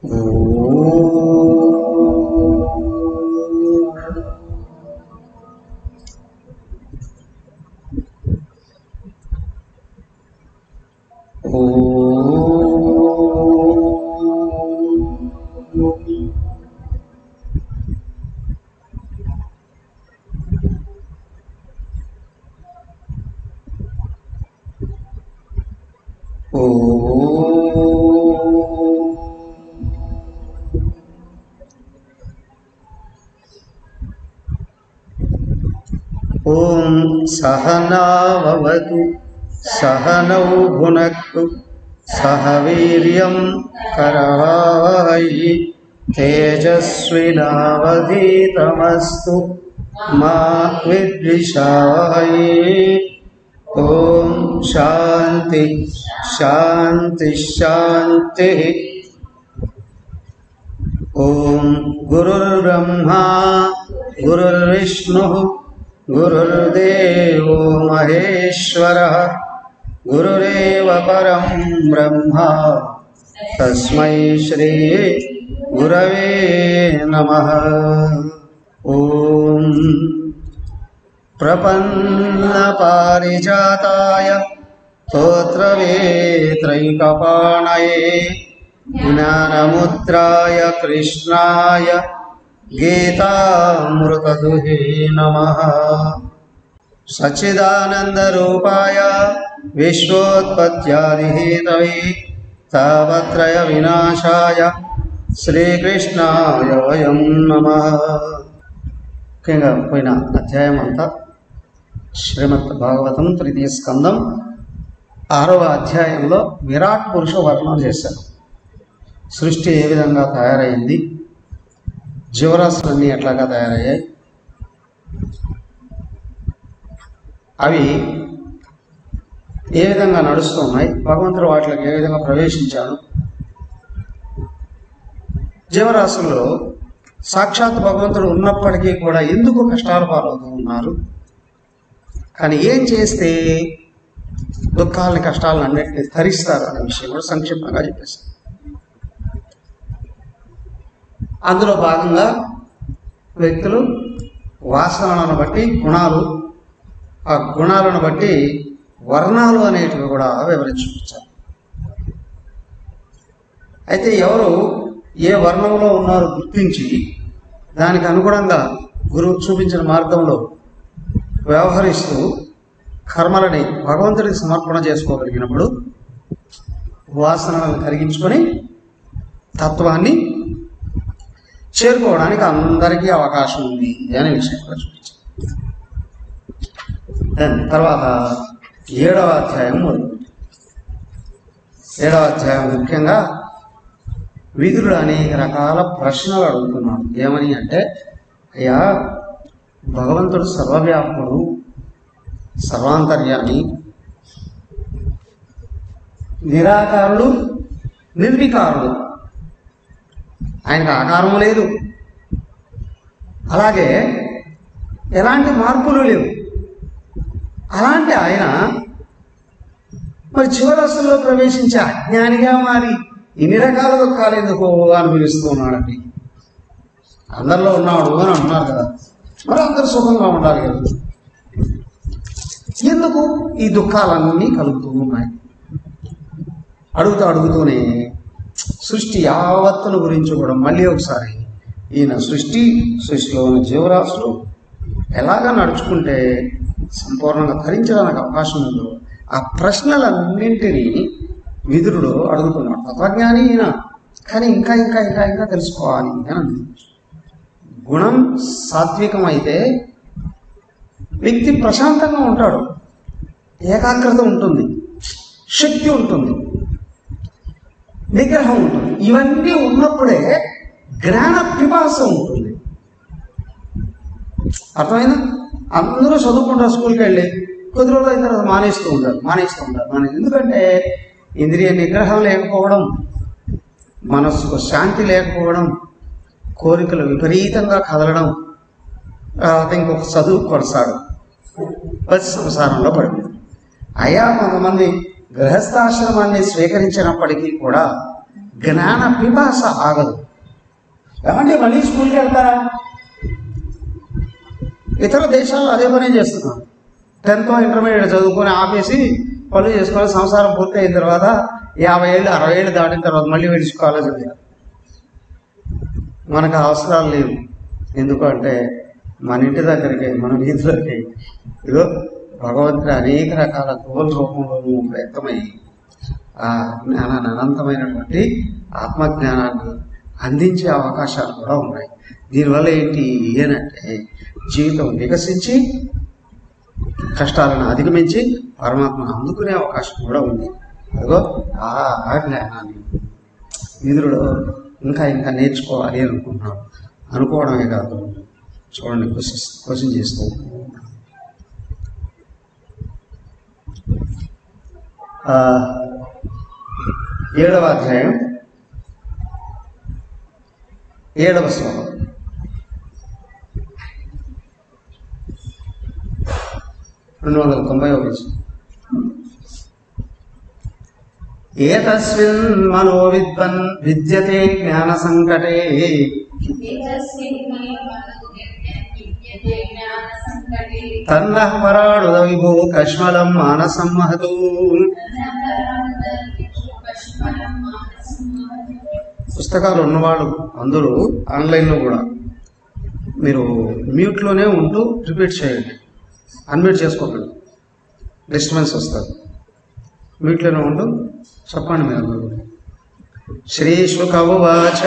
ॐ सहनाववतु सहनौ भुनक्तु सह वीर्यं करवावहै तेजस्विनावधीतमस्तु मा विद्विषावहै ॐ शान्ति शान्ति शान्तिः ॐ गुरुर्ब्रह्मा गुरुर्विष्णुः गुरुर्देवो महेश्वरः गुरुरेव परं ब्रह्म तस्मै श्री गुरवे नमः ॐ प्रपन्नपारिजाताय स्तोत्रवेत्रैकपाणये ज्ञानमुद्राय कृष्णाय गीतामृतदुहे नमः सच्चिदानन्दरूपाय विश्वोत्पत्त्यादिहेतवे तावत्रयविनाशाय శ్రీకృష్ణాయ వయం నమ ముఖ్యంగా పోయిన అధ్యాయం అంతా శ్రీమద్ భాగవతం తృతీయ స్కందం ఆరవ అధ్యాయంలో విరాట్ పురుష వర్ణన చేశారు సృష్టి ఏ విధంగా తయారైంది జీవరాశులన్నీ ఎట్లాగా తయారయ్యాయి అవి ఏ విధంగా నడుస్తున్నాయి భగవంతుడు వాటికి ఏ విధంగా ప్రవేశించాడు జీవరాశుల్లో సాక్షాత్ భగవంతుడు ఉన్నప్పటికీ కూడా ఎందుకు కష్టాల పాలవుతూ ఉన్నారు కానీ ఏం చేస్తే దుఃఖాలని కష్టాలను అన్నింటినీ ధరిస్తారు అనే విషయం కూడా సంక్షిప్తంగా చెప్పేశారు అందులో భాగంగా వ్యక్తులు వాసనలను బట్టి గుణాలు ఆ గుణాలను బట్టి వర్ణాలు అనేటివి కూడా వివరించి చూపించారు అయితే ఎవరు ఏ వర్ణంలో ఉన్నారో గుర్తించి దానికి అనుగుణంగా గురువు చూపించిన మార్గంలో వ్యవహరిస్తూ కర్మలని భగవంతుడికి సమర్పణ చేసుకోగలిగినప్పుడు వాసనలను కరిగించుకొని తత్వాన్ని చేరుకోవడానికి అందరికీ అవకాశం ఉంది అనే విషయం కూడా చూపించాం దెన్ తర్వాత ఏడవ అధ్యాయం మొదలు ఏడవ అధ్యాయం ముఖ్యంగా విదురుడు అనేక రకాల ప్రశ్నలు అడుగుతున్నాడు ఏమని అంటే అయ్యా భగవంతుడు సర్వవ్యాపకుడు సర్వాంతర్యామి నిరాకారుడు నిర్వికారుడు ఆయనకు ఆకారం లేదు అలాగే ఎలాంటి మార్పులు లేవు అలాంటి ఆయన మరి చివరస్తుల్లో ప్రవేశించే అజ్ఞానిగా మారి ఇన్ని రకాల దుఃఖాలు ఎందుకు అనుభవిస్తూ ఉన్నాడండి అందరిలో ఉన్నాడు అని అంటున్నారు కదా మరి అందరు సుఖంగా ఉండాలి కదా ఎందుకు ఈ దుఃఖాలన్నీ కలుగుతూ ఉన్నాయి అడుగుతూ అడుగుతూనే సృష్టి యావత్తును గురించి కూడా మళ్ళీ ఒకసారి ఈయన సృష్టి సృష్టిలో ఉన్న జీవరాశులు ఎలాగా నడుచుకుంటే సంపూర్ణంగా ధరించడానికి అవకాశం ఉందో ఆ ప్రశ్నలన్నింటినీ విదురుడు అడుగుతున్నాడు తత్వజ్ఞాని ఈయన కానీ ఇంకా ఇంకా ఇంకా ఇంకా తెలుసుకోవాలి అని అంది గుణం సాత్వికం అయితే వ్యక్తి ప్రశాంతంగా ఉంటాడు ఏకాగ్రత ఉంటుంది శక్తి ఉంటుంది నిగ్రహం ఉంటుంది ఇవన్నీ ఉన్నప్పుడే జ్ఞాన పిపాస ఉంటుంది అర్థమైందా అందరూ చదువుకుంటారు స్కూల్కి వెళ్ళి కొద్ది రోజులు అయిన తర్వాత మానేస్తూ ఉంటారు మానేస్తూ ఉంటారు మానే ఎందుకంటే ఇంద్రియ నిగ్రహం లేకపోవడం మనస్సుకు శాంతి లేకపోవడం కోరికలు విపరీతంగా కదలడం తర్వాత ఇంకొక చదువు కొనసాగం బస్ సంసారంలో పడిపోయింది అయా కొంతమంది గృహస్థాశ్రమాన్ని స్వీకరించినప్పటికీ కూడా జ్ఞాన పిపాస ఆగదు ఏమంటే మళ్ళీ స్కూల్కి వెళ్తారా ఇతర దేశాల్లో అదే పని చేస్తున్నారు టెన్త్ ఇంటర్మీడియట్ చదువుకొని ఆపేసి పనులు చేసుకొని సంసారం పూర్తి అయిన తర్వాత యాభై ఏళ్ళు అరవై ఏళ్ళు దాటిన తర్వాత మళ్ళీ వెళ్ళి కాలేజ్ వెళ్ళారు మనకు అవసరాలు లేవు ఎందుకంటే మన ఇంటి దగ్గరికి మన వీధిలోకి ఇదో భగవంతుడు అనేక రకాల గోల్ రూపంలో వ్యక్తమై ఆ జ్ఞానాన్ని అనంతమైనటువంటి ఆత్మజ్ఞానాన్ని అందించే అవకాశాలు కూడా ఉన్నాయి దీనివల్ల ఏంటి ఏనంటే జీవితం వికసించి కష్టాలను అధిగమించి పరమాత్మను అందుకునే అవకాశం కూడా ఉంది అదిగో ఆ ఆ జ్ఞానాన్ని విదురుడు ఇంకా ఇంకా నేర్చుకోవాలి అనుకుంటున్నాడు అనుకోవడమే కాదు చూడండి క్వశ్చన్ క్వశ్చన్ చేస్తూ ఆ, ఏడవ అధ్యాయం ఏడవ శ్లోకం రెండు వందల తొంభై ఒకటి ఏతస్మిన్ మనో విద్వన్ విద్యతే జ్ఞాన సంకటే एतस्मिन् मे मनो विद्यते ज्ञानसङ्कटे తన్న పరాడు విభో కష్మలం మానసం మహతు పశుఫలం మానసం పుస్తకాలు ఉన్నవాళ్ళు అందరూ ఆన్లైన్లో కూడా మీరు మ్యూట్లోనే ఉంటూ రిపీట్ చేయండి అన్మ్యూట్ చేసుకోకండి డిస్టర్బెన్స్ వస్తుంది మ్యూట్లోనే ఉంటూ చెప్పండి మీరు అందరూ శ్రీ శుకవాచ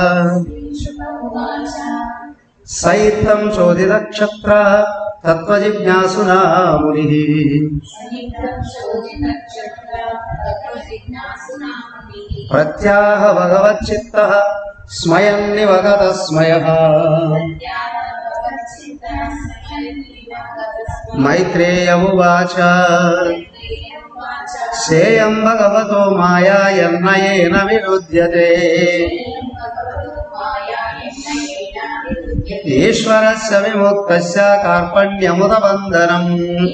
ఉవాచ సైత్తం చోదిత క్షత్ర తత్వజిజ్ఞాసునా ముని సహితం శోధినక్షత్ర తత్వజిజ్ఞాసునామునిః ప్రత్యాహ భగవచ్చిత్త స్మయం నివగత స్మయ మైత్రేయమువాచ సేయం భగవతో మాయా ఎన్నయేన విరుధ్యతే ఈశ్వరస్య విముక్తస్య కార్పణ్యముద బంధనం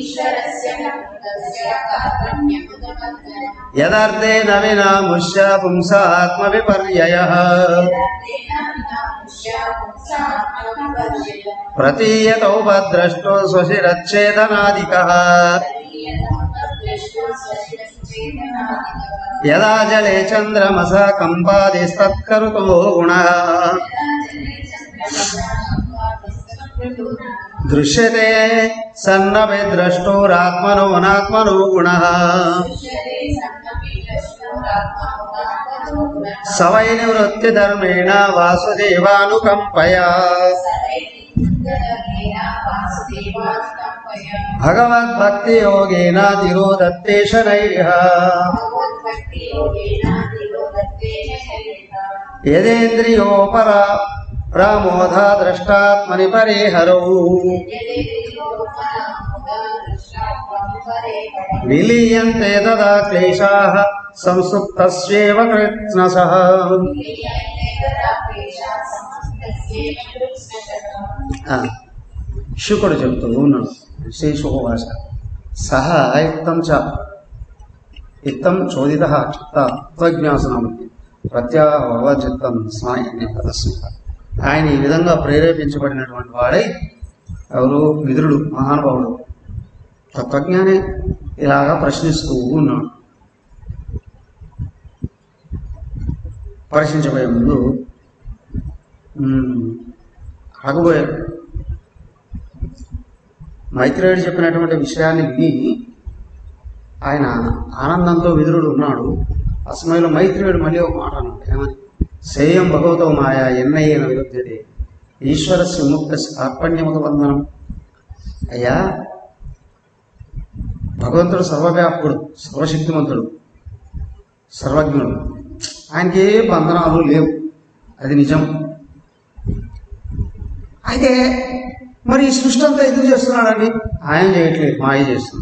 యదర్థేన వినా ముష్య పుంసాత్మ విపర్యయ ప్రతీయతౌ భద్రష్టో స్వశిరచ్ఛేదనాదిక యదా జలే చంద్రమస కంపాదిస్తత్కరుతో గుణ దృశ్యతే సన్నపి ద్రష్టోరాత్మనో నాత్మనో గుణ సవై నివృత్తి ధర్మేణ వాసుదేవానుకంపయా భగవద్భక్తి యోగేన తిరోదత్తే శనైః యదేంద్రియోపర రామోధా ద్రష్టాత్మని పరేహరౌ విలీయంతే తదా క్లేశాः సంసుప్తస్యేవ కృత్స్నసః ఆ, శుకుడు చెప్తూ ఉన్నాడు శ్రీ శుభభాష సహ యుక్తం చ ఇత్తం చోదిత చిత్త తత్వజ్ఞాసనం ప్రత్యాహ చిత్తం స్మాయన్య ప్రదర్శన ఆయన ఈ విధంగా ప్రేరేపించబడినటువంటి వాడై ఎవరు విదురుడు మహానుభావుడు తత్వజ్ఞానే ఇలాగా ప్రశ్నిస్తూ ఉన్నాడు ప్రశ్నించబోయే ముందు మ్మ్, అడగబోయాడు మైత్రేయుడు చెప్పినటువంటి విషయాన్ని విని ఆయన ఆనందంతో విదురుడు ఉన్నాడు ఆ సమయంలో మైత్రేయుడు మళ్ళీ ఒక మాట అన్నాడు ఏమని సేయం భగవతో మాయా ఎన్నయ్యన విరుద్ధతే ఈశ్వరస్య ముక్త కార్పణ్యముత బంధనం అయ్యా భగవంతుడు సర్వవ్యాపకుడు సర్వశక్తిమంతుడు సర్వజ్ఞుడు ఆయనకి ఏ బంధనాలు లేవు అది నిజం అయితే మరి ఈ సృష్టి అంతా ఎందుకు చేస్తున్నాడండి ఆయన చేయట్లేదు మాయ చేస్తుంది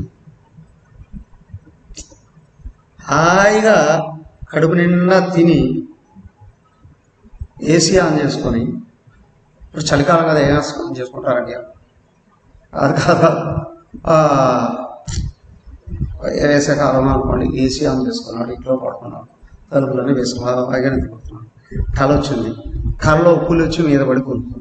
హాయిగా కడుపు నిండా తిని ఏసీ ఆన్ చేసుకొని ఇప్పుడు చలికాలం కదా ఏం ఆన్ చేసుకుంటారండి అది కాదా ఆ, వేసవికాలం అనుకోండి ఏసీ ఆన్ చేసుకున్నాడు ఇంట్లో పడుకున్నాడు తలుపులన్నీ వేసుకుని బాగా నిద్రపోతున్నాడు కళ వచ్చింది కళలో పులి వచ్చి మీద పడి కొనుక్కుంది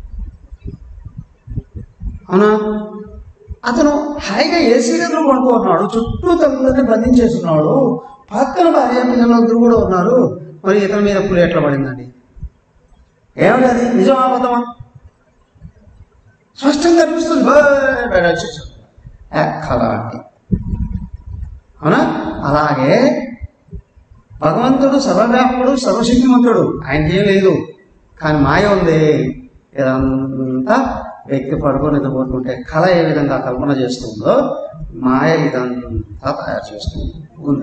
అవునా అతను హాయిగా ఏసీ గదిలో పడుకుంటున్నాడు చుట్టూ తలుపులన్నీ బంధించేస్తున్నాడు పక్కన భార్య పిల్లలందరూ కూడా ఉన్నారు మరి ఇతని మీద పులి ఎట్లా పడిందండి ఏమిటి అది నిజమా అబద్ధమా స్పష్టంగా కనిపిస్తుంది బే- బయట వచ్చేసాడు. ఏ, కళ అండి అవునా అలాగే భగవంతుడు సర్వవ్యాపకుడు సర్వశక్తిమంతుడు ఆయనకేం లేదు కానీ మాయ ఉంది ఇదంతా వ్యక్తి పడుకొని నిద్రపోతుంటే కళ ఏ విధంగా కల్పన చేస్తుందో మాయ ఇదంతా తయారు చేస్తుంది ఉంది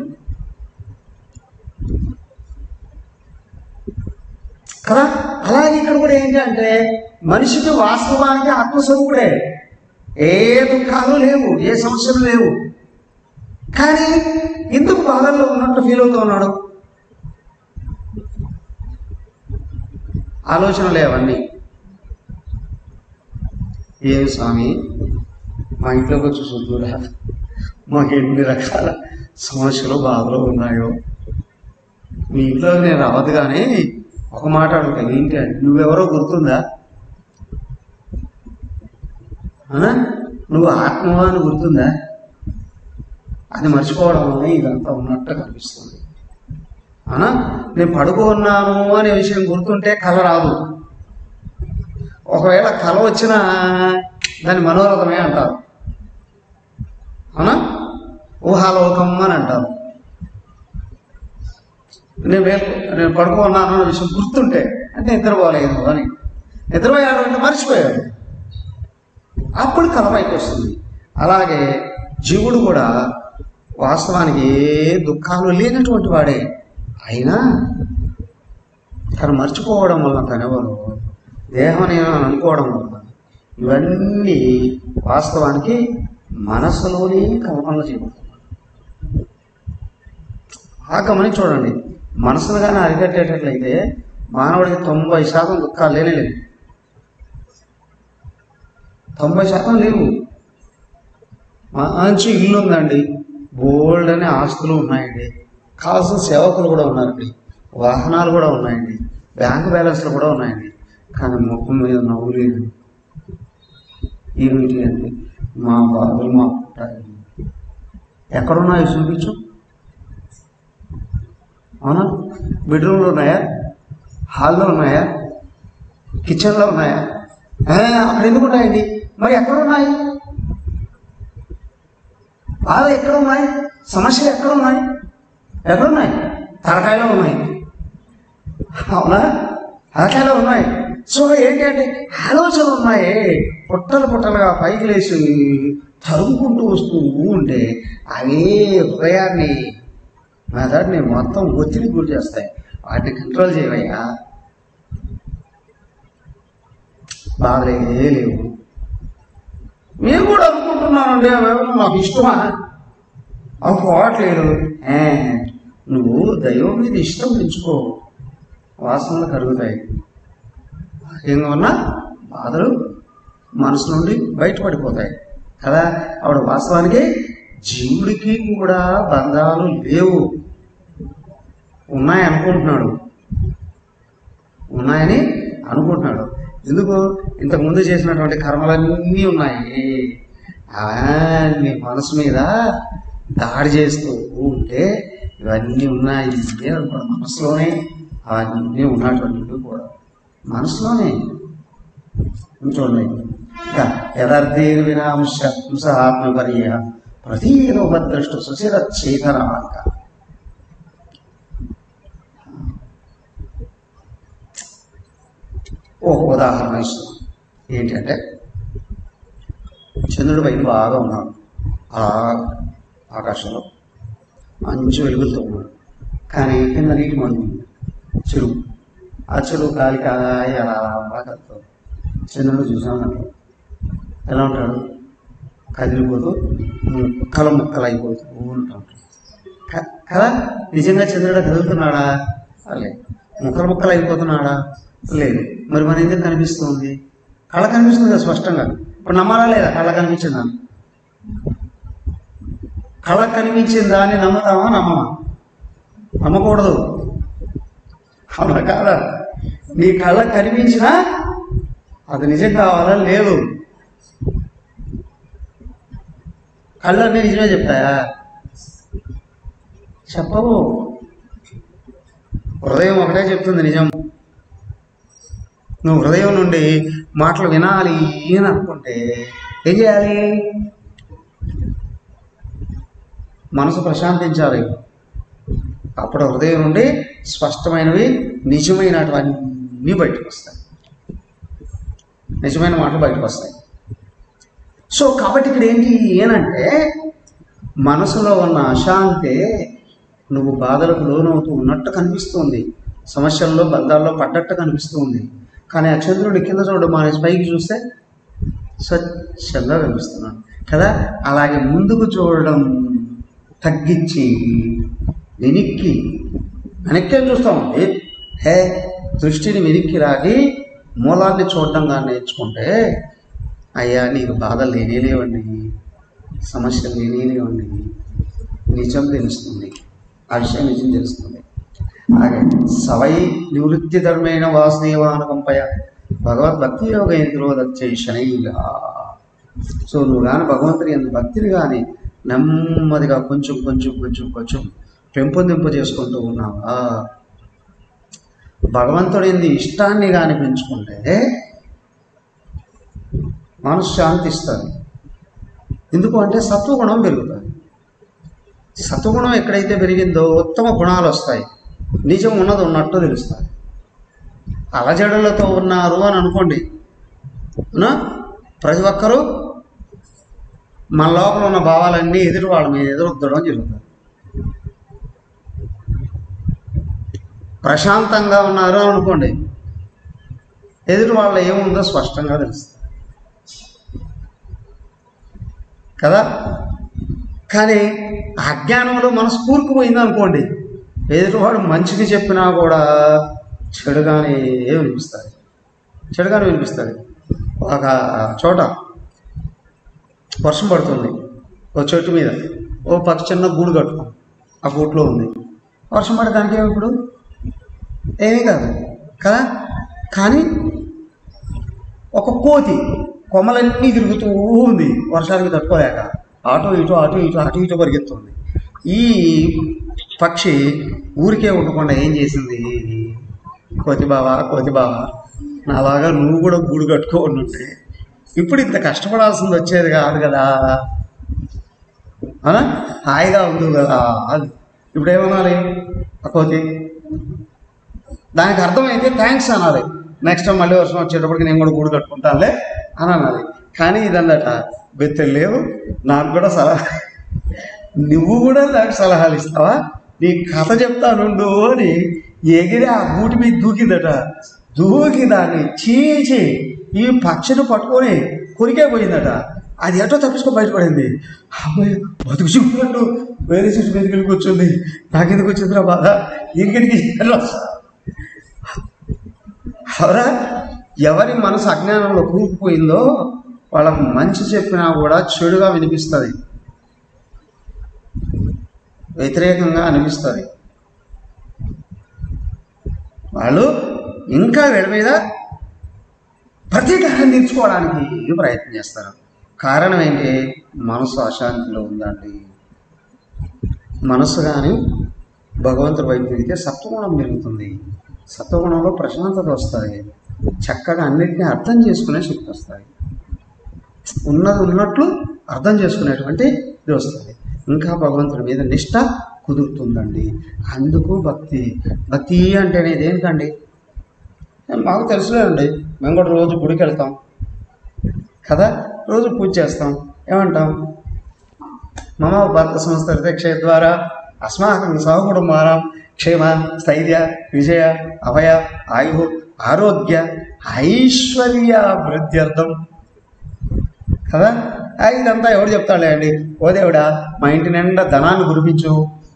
కదా అలాగే ఇక్కడ కూడా ఏంటి అంటే మనిషికి వాస్తవానికి ఆత్మస్వరూపుడే ఏ దుఃఖాలు లేవు ఏ సమస్యలు లేవు కానీ ఎందుకు బాధల్లో ఉన్నట్టు ఫీల్ అవుతూ ఉన్నాడు ఆలోచనలే అవన్నీ ఏమి స్వామి మా ఇంట్లోకి వచ్చి చూద్దురా మాకు ఎన్ని రకాల సమస్యలు బాధలు ఉన్నాయో మీ ఇంట్లో నేను రావద్దు కానీ ఒక మాట అడుగుతా ఏంటి అంటే నువ్వెవరో గుర్తుందా అవునా నువ్వు ఆత్మవా అని గుర్తుందా అది మర్చిపోవడం వల్ల ఇదంతా ఉన్నట్టు కనిపిస్తుంది అవునా నేను పడుకున్నాను అనే విషయం గుర్తుంటే కళ రాదు ఒకవేళ కళ వచ్చినా దాన్ని మనోరథమే అంటారు అవునా ఊహాలోకం అని అంటారు నేను మేలు నేను పడుకున్నాను అనే విషయం గుర్తుంటే అంటే నిద్రపోలేదు అని నిద్రపోయాడు అంటే మర్చిపోయాడు అప్పుడు కళ పైకి వస్తుంది అలాగే జీవుడు కూడా వాస్తవానికి ఏ దుఃఖాలు లేనటువంటి వాడే అయినా తను మర్చిపోవడం వల్ల తనెవరు దేహం నేను అని అనుకోవడం వల్ల ఇవన్నీ వాస్తవానికి మనసులోని కల్పనలు చేయబడుతున్నాయి ఆ గమనించి చూడండి మనసును కానీ అరికట్టేటట్లయితే మానవుడికి తొంభై శాతం దుఃఖాలు లేనే లేవు తొంభై శాతం లేవు మంచి ఇల్లు ఉందండి బోల్డ్ అనే ఆస్తులు ఉన్నాయండి కావాల్సిన సేవకులు కూడా ఉన్నారండి వాహనాలు కూడా ఉన్నాయండి బ్యాంక్ బ్యాలెన్స్లు కూడా ఉన్నాయండి కానీ ముఖం మీద నవ్వు లేదు ఏమిటి అంటే మా బాధలు మా పుట్టాయి ఎక్కడున్నాయో చూపించు అవునా బెడ్రూమ్లో ఉన్నాయా హాల్లో ఉన్నాయా కిచెన్లో ఉన్నాయా ఏ, అక్కడ ఎందుకు ఉన్నాయండి మరి ఎక్కడ ఉన్నాయి బాధ ఎక్కడ ఉన్నాయి సమస్యలు ఎక్కడ ఉన్నాయి ఎక్కడ ఉన్నాయి తలకాయలో ఉన్నాయి అవునా తలకాయలో ఉన్నాయి సో ఏంటి అంటే ఆలోచనలు ఉన్నాయి పుట్టలు పుట్టలుగా పైకి లేచి తరుముకుంటూ వస్తూ ఉంటే అవే హృదయాన్ని మెదడుని మొత్తం ఒత్తిడి గురి చేస్తాయి వాటిని కంట్రోల్ చేయవయ్యా బాధలే లేవు మీరు కూడా అనుకుంటున్నానండి అవేమో నాకు ఇష్టమా అవి పోవట్లేదు ఏ, నువ్వు దైవం మీద ఇష్టం పెంచుకో వాసనలు కరుగుతాయి బాహ్యంగా ఉన్న బాధలు మనసు నుండి బయటపడిపోతాయి కదా ఆవిడ వాస్తవానికి జీవుడికి కూడా బంధాలు లేవు ఉన్నాయనుకుంటున్నాడు ఉన్నాయని అనుకుంటున్నాడు ఎందుకు ఇంతకుముందు చేసినటువంటి కర్మలన్నీ ఉన్నాయి అవన్నీ మనసు మీద దాడి చేస్తూ ఉంటే ఇవన్నీ ఉన్నాయి అనుకోండి మనసులోనే అవన్నీ ఉన్నటువంటివి కూడా మనసులోనే చూడండి ఇంకా యథార్థేన వినాంశ హంస ఆత్మపర్య ప్రతీరోపద్రష్టు సుశిర చేతనాక ఒక ఉదాహరణ ఇస్తున్నాం ఏంటంటే చంద్రుడు పైన బాగా ఉన్నాడు అలా ఆకాశంలో మంచి వెలుగులతో ఉన్నాడు కానీ కింద నీటి మందు ఉంది. చెరువు ఆ చెరువు గాలి కాయ అలా అలా కలుపుతాడు చంద్రుడు చూసామన్నట్టు ఎలా ఉంటాడు కదిలిపోతూ ముక్కలు ముక్కలు అయిపోతూ ఉంటాడు క- కదా నిజంగా చంద్రుడు కదులుతున్నాడా లేదు ముక్కలు ముక్కలు అయిపోతున్నాడా లేదు మరి మన ఎందుకు కనిపిస్తుంది కళ కనిపిస్తుంది కదా స్పష్టంగా ఇప్పుడు నమ్మాలా లేదా కళ కనిపించిందా కళ కనిపించిందా అని నమ్ముతామా నమ్మమా అమ్మకూడదు అవునా కాదా నీ కళ్ళకు కనిపించినా అది నిజం కావాలా లేదు కళ్ళన్నీ నిజమే చెప్తాయా చెప్పవు హృదయం ఒకటే చెప్తుంది నిజం నువ్వు హృదయం నుండి మాటలు వినాలి అని అనుకుంటే ఏం చేయాలి మనసు ప్రశాంతించాలి అప్పుడు హృదయం నుండి స్పష్టమైనవి నిజమైనటువన్నీ బయటకు వస్తాయి నిజమైన మాటలు బయటకు వస్తాయి సో కాబట్టి ఇక్కడ ఏంటి ఏనంటే మనసులో ఉన్న అశాంతే నువ్వు బాధలకు లోనవుతూ ఉన్నట్టు కనిపిస్తుంది సమస్యల్లో బంధాల్లో పడ్డట్టు కనిపిస్తుంది కానీ ఆ చంద్రుడి కింద చూడడం మానేసి పైకి చూస్తే స్వచ్ఛంగా కనిపిస్తున్నాడు కదా అలాగే ముందుకు చూడడం తగ్గించి వెనక్కి వెనక్కి చూస్తామండి హే దృష్టిని వెనక్కి రాగి మూలాన్ని చూడడంగా నేర్చుకుంటే అయ్యా నీకు బాధలు లేనే లేవండి సమస్యలు లేనే లేవండి నిజం తెలుస్తుంది ఆ విషయం నిజం తెలుస్తుంది అలాగే సవై నివృత్తి ధర్మైన వాసుదేవానుకంపయ భగవద్భక్తి యోగ ఇంద్రో దచ్చే శనైగా సో నువ్వు కానీ భగవంతుని ఎందు భక్తిని కానీ నెమ్మదిగా కొంచెం కొంచెం కొంచెం కొంచెం పెంపొందింపు చేసుకుంటూ ఉన్నావా భగవంతుడి ఎందు ఇష్టాన్ని కానీ పెంచుకుంటే మనసు శాంతిస్తుంది ఎందుకు అంటే సత్వగుణం పెరుగుతుంది సత్వగుణం ఎక్కడైతే పెరిగిందో ఉత్తమ గుణాలు వస్తాయి నిజం ఉన్నది ఉన్నట్టు తెలుస్తుంది అలజడులతో ఉన్నారు అని అనుకోండి అవునా? ప్రతి ఒక్కరూ మన లోపల ఉన్న భావాలన్నీ ఎదురు వాళ్ళ మీద ఎదురుద్దడం జరుగుతుంది ప్రశాంతంగా ఉన్నారు అని అనుకోండి ఎదురు వాళ్ళ ఏముందో స్పష్టంగా తెలుస్తుంది కదా కానీ అజ్ఞానంలో మనసు కూరుకుపోయింది అనుకోండి ఎదుటివాడు మంచిది చెప్పినా కూడా చెడుగానే వినిపిస్తుంది చెడుగానే వినిపిస్తుంది ఒక చోట వర్షం పడుతుంది ఒక చెట్టు మీద ఓ పక్క చిన్న గూడు కట్టుకుని ఆ గూట్లో ఉంది వర్షం పడడానికి ఏమి ఇప్పుడు ఏమీ కాదు కదా కానీ ఒక కోతి కొమ్మలన్నీ తిరుగుతూ ఉంది వర్షానికి తట్టుకోలేక అటు ఇటు అటు ఇటు అటు ఇటు పరిగెత్తుంది ఈ పక్షి ఊరికే ఉండకుండా ఏం చేసింది కోతి బావా కోతి బావా నాలాగా నువ్వు కూడా గూడు కట్టుకోని ఉంటే ఇప్పుడు ఇంత కష్టపడాల్సింది వచ్చేది కాదు కదా అవునా? హాయిగా ఉంది కదా అది ఇప్పుడు ఏమనాలి ఆ కోతి దానికి అర్థమైతే థ్యాంక్స్ అనాలి నెక్స్ట్ టైం మళ్ళీ వర్షం వచ్చేటప్పటికి నేను కూడా గూడు కట్టుకుంటానులే అని అనాలి కానీ ఇదన్నట బెత్తెలు లేవు నాకు కూడా సలహా నువ్వు కూడా నాకు సలహాలు ఇస్తావా నీ కథ చెప్తానుండు అని ఎగిరి ఆ గూటి మీద దూకిందట దూకి దాన్ని చీచి ఈ పక్షిని పట్టుకొని కొరికే పోయిందట అది ఎటో తప్పించుకో బయటపడింది అమ్మాయి బతుకు చూపినట్టు వేరే చెట్టు మీదకి వెళ్ళి కూర్చుంది నాకెందుకు వచ్చిందిరా బాధ ఇంకడికి అవరా ఎవరి మనసు అజ్ఞానంలో కూరుకుపోయిందో వాళ్ళకు మంచి చెప్పినా కూడా చెడుగా వినిపిస్తుంది వ్యతిరేకంగా అనిపిస్తుంది వాళ్ళు ఇంకా వీళ్ళ మీద ప్రతీకారం తీర్చుకోవడానికి ప్రయత్నం చేస్తారు కారణం ఏంటి మనసు అశాంతిలో ఉందండి మనసు కానీ భగవంతుడి వైపు తిరిగితే సత్వగుణం పెరుగుతుంది సత్వగుణంలో ప్రశాంతత వస్తుంది చక్కగా అన్నిటినీ అర్థం చేసుకునే శక్తి వస్తుంది ఉన్నది ఉన్నట్లు అర్థం చేసుకునేటువంటి ఇది వస్తుంది ఇంకా భగవంతుడి మీద నిష్ట కుదురుతుందండి అందుకు భక్తి భక్తి అంటేనే దేనికండి మాకు తెలుసులేదండి మేము కూడా రోజు గుడికి వెళ్తాం కదా రోజు పూజ చేస్తాం ఏమంటాం మమ భర్త సంస్థ క్షయ ద్వారా అస్మాకం సహకుటుంబానం క్షేమ స్థైర్య విజయ అభయ ఆయు ఆరోగ్య ఐశ్వర్య వృద్ధ్యర్థం కదా ఆ, ఇదంతా ఎవడు చెప్తాడులే అండి ఓ దేవుడా మా ఇంటి నిండా ధనాన్ని కురిపించు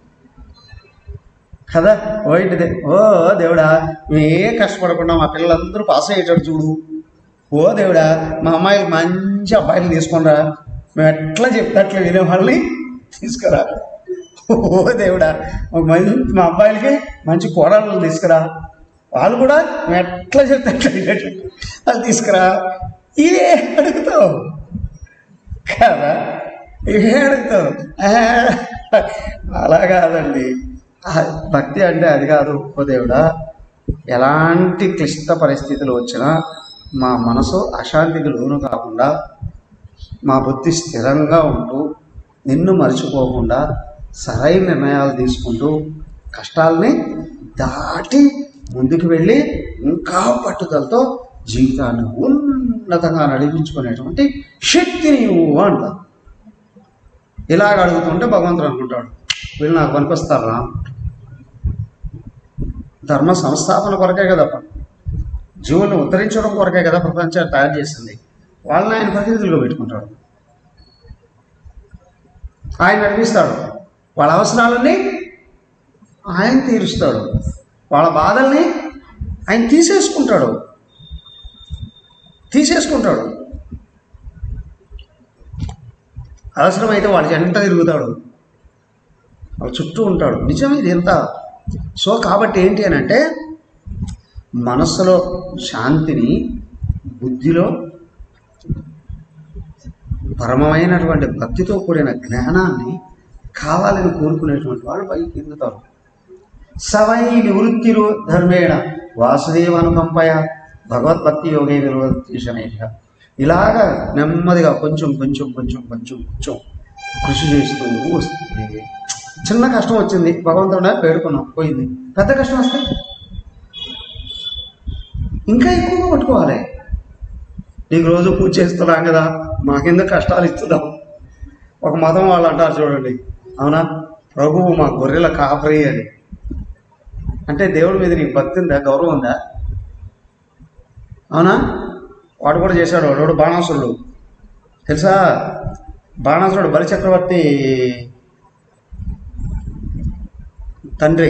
కదా ఓ ఇంటి దే- ఓ దేవుడా మేమే కష్టపడకుండా మా పిల్లలందరూ పాస్ అయ్యేటట్టు చూడు ఓ దేవుడా మా అమ్మాయిలు మంచి అబ్బాయిలు తీసుకునిరా మేము ఎట్లా చెప్తే అట్లా వినే వాళ్ళని తీసుకురా ఓ దేవుడా ఒక మంచి మా అబ్బాయిలకి మంచి కోడళ్ళు తీసుకురా వాళ్ళు కూడా నువ్వు ఎట్లా చెప్తే అట్లా వినేటట్టు వాళ్ళు తీసుకురా ఇవే అడుగుతావు కదా ఇవే అడుగుతావు ఆ, అలా కాదండి ఆ, భక్తి అంటే అది కాదు ఓ దేవుడా ఎలాంటి క్లిష్ట పరిస్థితులు వచ్చినా మా మనసు అశాంతికి లోను కాకుండా మా బుద్ధి స్థిరంగా ఉంటూ నిన్ను మర్చిపోకుండా సరైన నిర్ణయాలు తీసుకుంటూ కష్టాలని దాటి ముందుకు వెళ్ళి ఇంకా పట్టుదలతో జీవితాన్ని ఉన్నతంగా నడిపించుకునేటువంటి శక్తిని ఇవ్వు అంట ఇలాగ అడుగుతుంటే భగవంతుడు అనుకుంటాడు వీళ్ళు నాకు పనికొస్తారా ధర్మ సంస్థాపన కొరకే కదా జీవులను ఉద్ధరించడం కొరకే కదా ప్రపంచాన్ని తయారు చేసింది వాళ్ళని ఆయన ప్రతినిధులుగా పెట్టుకుంటాడు ఆయన నడిపిస్తాడు వాళ్ళ అవసరాలన్నీ ఆయన తీరుస్తాడు వాళ్ళ బాధల్ని ఆయన తీసేసుకుంటాడు తీసేసుకుంటాడు అవసరమైతే వాడి జంట తిరుగుతాడు వాళ్ళ చుట్టూ ఉంటాడు నిజం ఇది ఎంత సో కాబట్టి ఏంటి అని అంటే మనస్సులో శాంతిని బుద్ధిలో పరమమైనటువంటి భక్తితో కూడిన జ్ఞానాన్ని కావాలని కోరుకునేటువంటి వాళ్ళు పైకి ఎదుగుతారు సవై నివృత్తిరు ధర్మేణ వాసుదేవ అనుకంపయ భగవద్భక్తి యోగే నిరోధేషణేష ఇలాగా నెమ్మదిగా కొంచెం కొంచెం కొంచెం కొంచెం కొంచెం కృషి చేస్తూ వస్తుంది చిన్న కష్టం వచ్చింది భగవంతుడా వేడుకున్నాం పోయింది పెద్ద కష్టం వస్తే ఇంకా ఎక్కువగా పట్టుకోవాలి నీకు రోజు పూజ చేస్తున్నాం కదా మాకెందుకు కష్టాలు ఇస్తున్నాం ఒక మతం వాళ్ళు అంటారు చూడండి అవునా ప్రభువు మా గొర్రెల కాపరి అని అంటే దేవుడి మీద నీకు భక్తి ఉందా గౌరవం ఉందా అవునా వాడు కూడా చేశాడు వాడు బాణాసురుడు తెలుసా బాణాసురుడు బలిచక్రవర్తి తండ్రి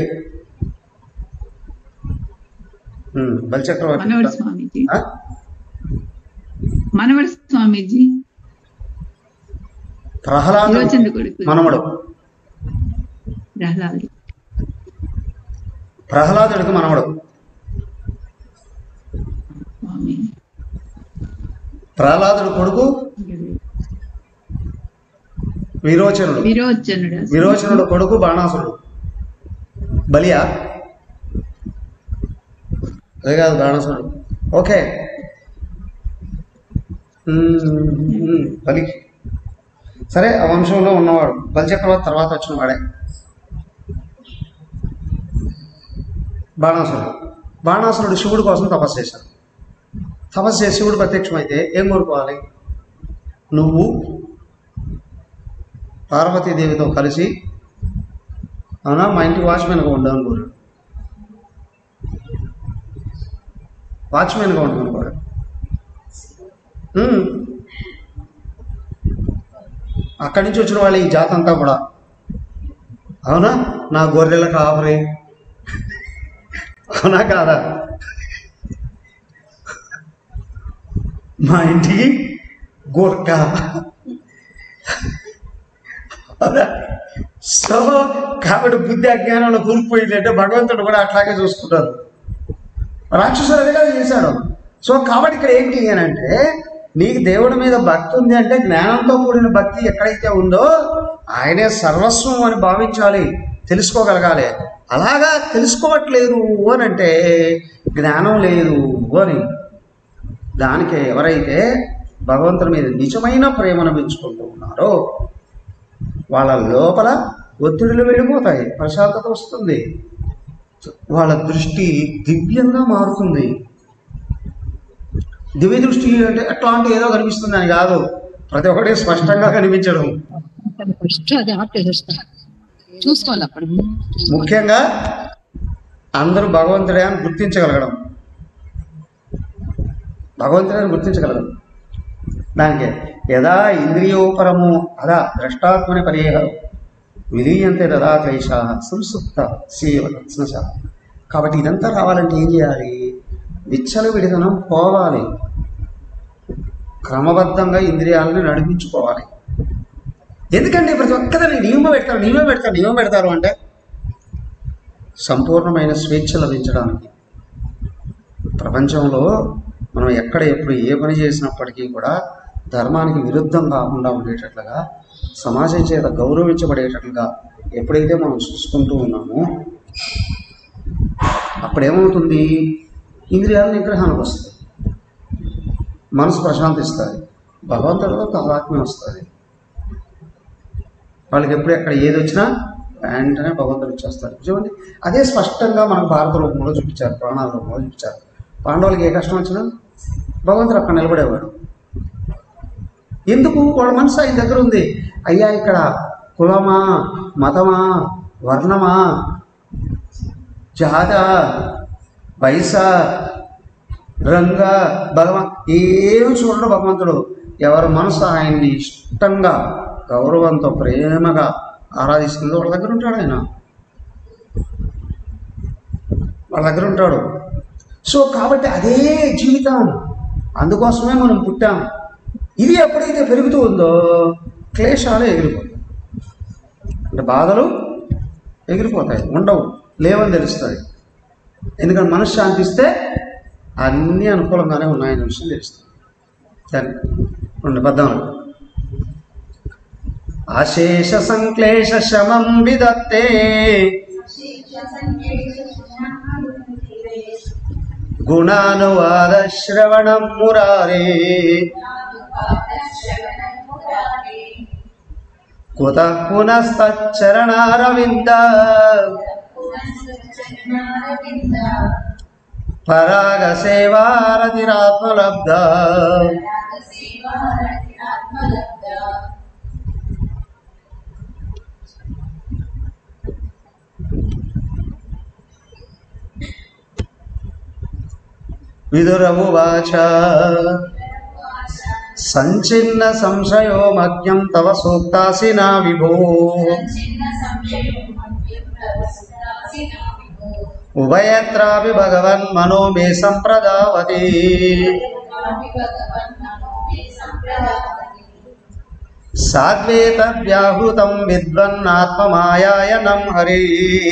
ఉమ్, బలిచక్రవర్తి మనవడి స్వామీజీ ఆ? మనవడి స్వామీజీ ప్రహ్లాదు విరోచన కొడుకు మనమడు ప్రహ్లాదుడు ప్రహ్లాదుడికి మనమడు స్వామి ప్రహ్లాదుడి కొడుకు విరోచనుడు విరోచనుడు విరోచనుడు కొడుకు బాణాసురుడు బలియా అదే కాదు బాణాసురుడు ఓకే ఉమ్, ఉమ్, బలి సరే ఆ వంశంలో ఉన్నవాడు బలిచక్రవర్తి తర్వాత వచ్చిన వాడే బాణాసురుడు బాణాసురుడు శివుడి కోసం తపస్సు చేశాడు తపస్సు చేసి శివుడు ప్రత్యక్షమైతే ఏం కోరుకోవాలి నువ్వు పార్వతీదేవితో కలిసి అవునా మా ఇంటి వాచ్మెన్గా ఉండవు కోరాడు వాచ్మెన్గా ఉండమని కోరాడు ఉమ్. అక్కడి నుంచి వచ్చిన వాళ్ళు ఈ జాత అంతా కూడా అవునా నా గొర్రెల కాపరి అవునా కాదా మా ఇంటికి గోర్క అవునా? సో కాబట్టి బుద్ధి అజ్ఞానంలో కూలిపోయింది అంటే భగవంతుడు కూడా అట్లాగే చూసుకుంటారు రాక్షసుడు అదే కదా చేశాడు సో కాబట్టి ఇక్కడ ఏంటి అని అంటే నీకు దేవుడి మీద భక్తి ఉంది అంటే జ్ఞానంతో కూడిన భక్తి ఎక్కడైతే ఉందో ఆయనే సర్వస్వం అని భావించాలి తెలుసుకోగలగాలి అలాగా తెలుసుకోవట్లేదు అని అంటే జ్ఞానం లేదు అని దానికి ఎవరైతే భగవంతుని మీద నిజమైన ప్రేమను పెంచుకుంటూ ఉన్నారో వాళ్ళ లోపల ఒత్తిడులు వెళ్ళిపోతాయి ప్రశాంతత వస్తుంది వాళ్ళ దృష్టి దివ్యంగా మారుతుంది దివ్య దృష్టి అంటే ఎట్లా అంటే ఏదో కనిపిస్తుంది అని కాదు ప్రతి ఒక్కటి స్పష్టంగా కనిపించడం ఫస్ట్ అది ఆఫ్ చేసేస్తా చూసుకోవాలి అప్పుడు ముఖ్యంగా అందరూ భగవంతుడే అని గుర్తించగలగడం భగవంతుడే అని గుర్తించగలగడం దానికి యదా ఇంద్రియోపరము అదా ద్రష్టాత్మని పరిహరం విలీయంతే దదా క్లేశ సంసుప్త సేవ తత్స్నశ కాబట్టి ఇదంతా రావాలంటే ఏం చేయాలి విచ్చల విడిదనం పోవాలి క్రమబద్ధంగా ఇంద్రియాలను నడిపించుకోవాలి ఎందుకంటే ప్రతి ఒక్కదాన్ని నియమం పెడతారు నియమం పెడతారు నియమం పెడతారు అంటే సంపూర్ణమైన స్వేచ్ఛ లభించడానికి ప్రపంచంలో మనం ఎక్కడ ఎప్పుడు ఏ పని చేసినప్పటికీ కూడా ధర్మానికి విరుద్ధం కాకుండా ఉండేటట్లుగా సమాజం చేత గౌరవించబడేటట్లుగా ఎప్పుడైతే మనం చూసుకుంటూ ఉన్నామో అప్పుడేమవుతుంది ఇంద్రియాల నిగ్రహానికి వస్తుంది మనసు ప్రశాంతిస్తుంది భగవంతుడిలో తాదాత్మ్యం వస్తుంది వాళ్ళకి ఎప్పుడు ఎక్కడ ఏది వచ్చినా వెంటనే భగవంతుడు ఇచ్చేస్తారు చూడండి అదే స్పష్టంగా మనకు భారత రూపంలో చూపించారు ప్రాణాల రూపంలో చూపించారు పాండవులకి ఏ కష్టం వచ్చినా భగవంతుడు అక్కడ నిలబడేవాడు ఎందుకు వాళ్ళ మనసు ఆయన దగ్గర ఉంది అయ్యా ఇక్కడ కులమా మతమా వర్ణమా జాత వయస రంగ భగవాన్ ఏం చూడడు భగవంతుడు ఎవరి మనసు ఆయన్ని ఇష్టంగా గౌరవంతో ప్రేమగా ఆరాధిస్తుందో వాళ్ళ దగ్గర ఉంటాడు ఆయన వాళ్ళ దగ్గర ఉంటాడు సో కాబట్టి అదే జీవితం అందుకోసమే మనం పుట్టాం ఇది ఎప్పుడైతే పెరుగుతూ ఉందో క్లేశాలు ఎగిరిపోతాయి అంటే బాధలు ఎగిరిపోతాయి ఉండవు లేవని తెలుస్తుంది ఎందుకంటే మనసు శాంతిస్తే అన్నీ అనుకూలంగానే ఉన్నాయనే విషయం తెలుస్తుంది సరే రెండు పద్దాలు అశేష సంక్లేశ శమం విదత్తే గుణానువాద శ్రవణం మురారే కుత పునస్తచ్చరణారవింద పరాగ సేవారతిరాత్మలబ్ధ విదురమువాచ సంచిన్న సంశయో మజ్ఞం తవ సూక్తాసి నా విభో ఉభయత్రాపి భగవన్ మనో మే సంప్రదావతి సాద్వేతవ్యాహృతం విద్వన్నాత్మమాయాయనం హరి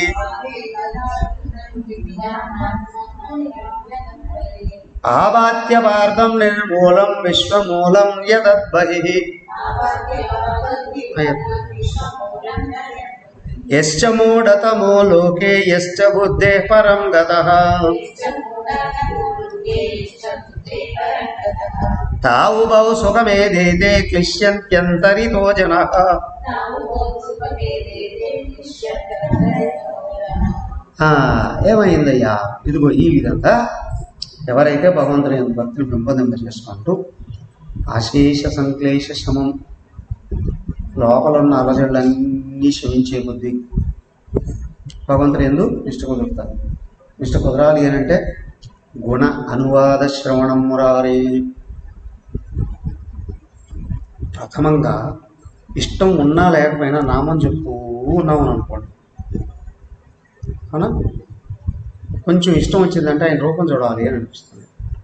ఆవాత్యపార్థం నిర్మూలం విశ్వమూలం యదద్బహి యశ్చ మూఢతమో లోకే యశ్చ బుద్ధే పరం గతః తావు బౌ సుఖమేదేతే క్లిశ్యంత్యంతరితో జనః ఆ, ఏమైందయ్యా ఇదిగో ఈ విధంగా ఎవరైతే భగవంతుని యొక్క భక్తిని పెంపొందింప చేసుకుంటూ అశేష సంక్లేశ శమం లోపల ఉన్న అలజడులన్నీ శమించే బుద్ధి భగవంతుని ఎందు నిష్ట కుదురుతారు నిష్ట కుదరాలి అని అంటే గుణ అనువాద శ్రవణం మురారి ప్రథమంగా ఇష్టం ఉన్నా లేకపోయినా నామం చెప్తూ ఉన్నాం అని అనుకోండి అవునా కొంచెం ఇష్టం వచ్చిందంటే ఆయన రూపం చూడాలి అని అనిపిస్తుంది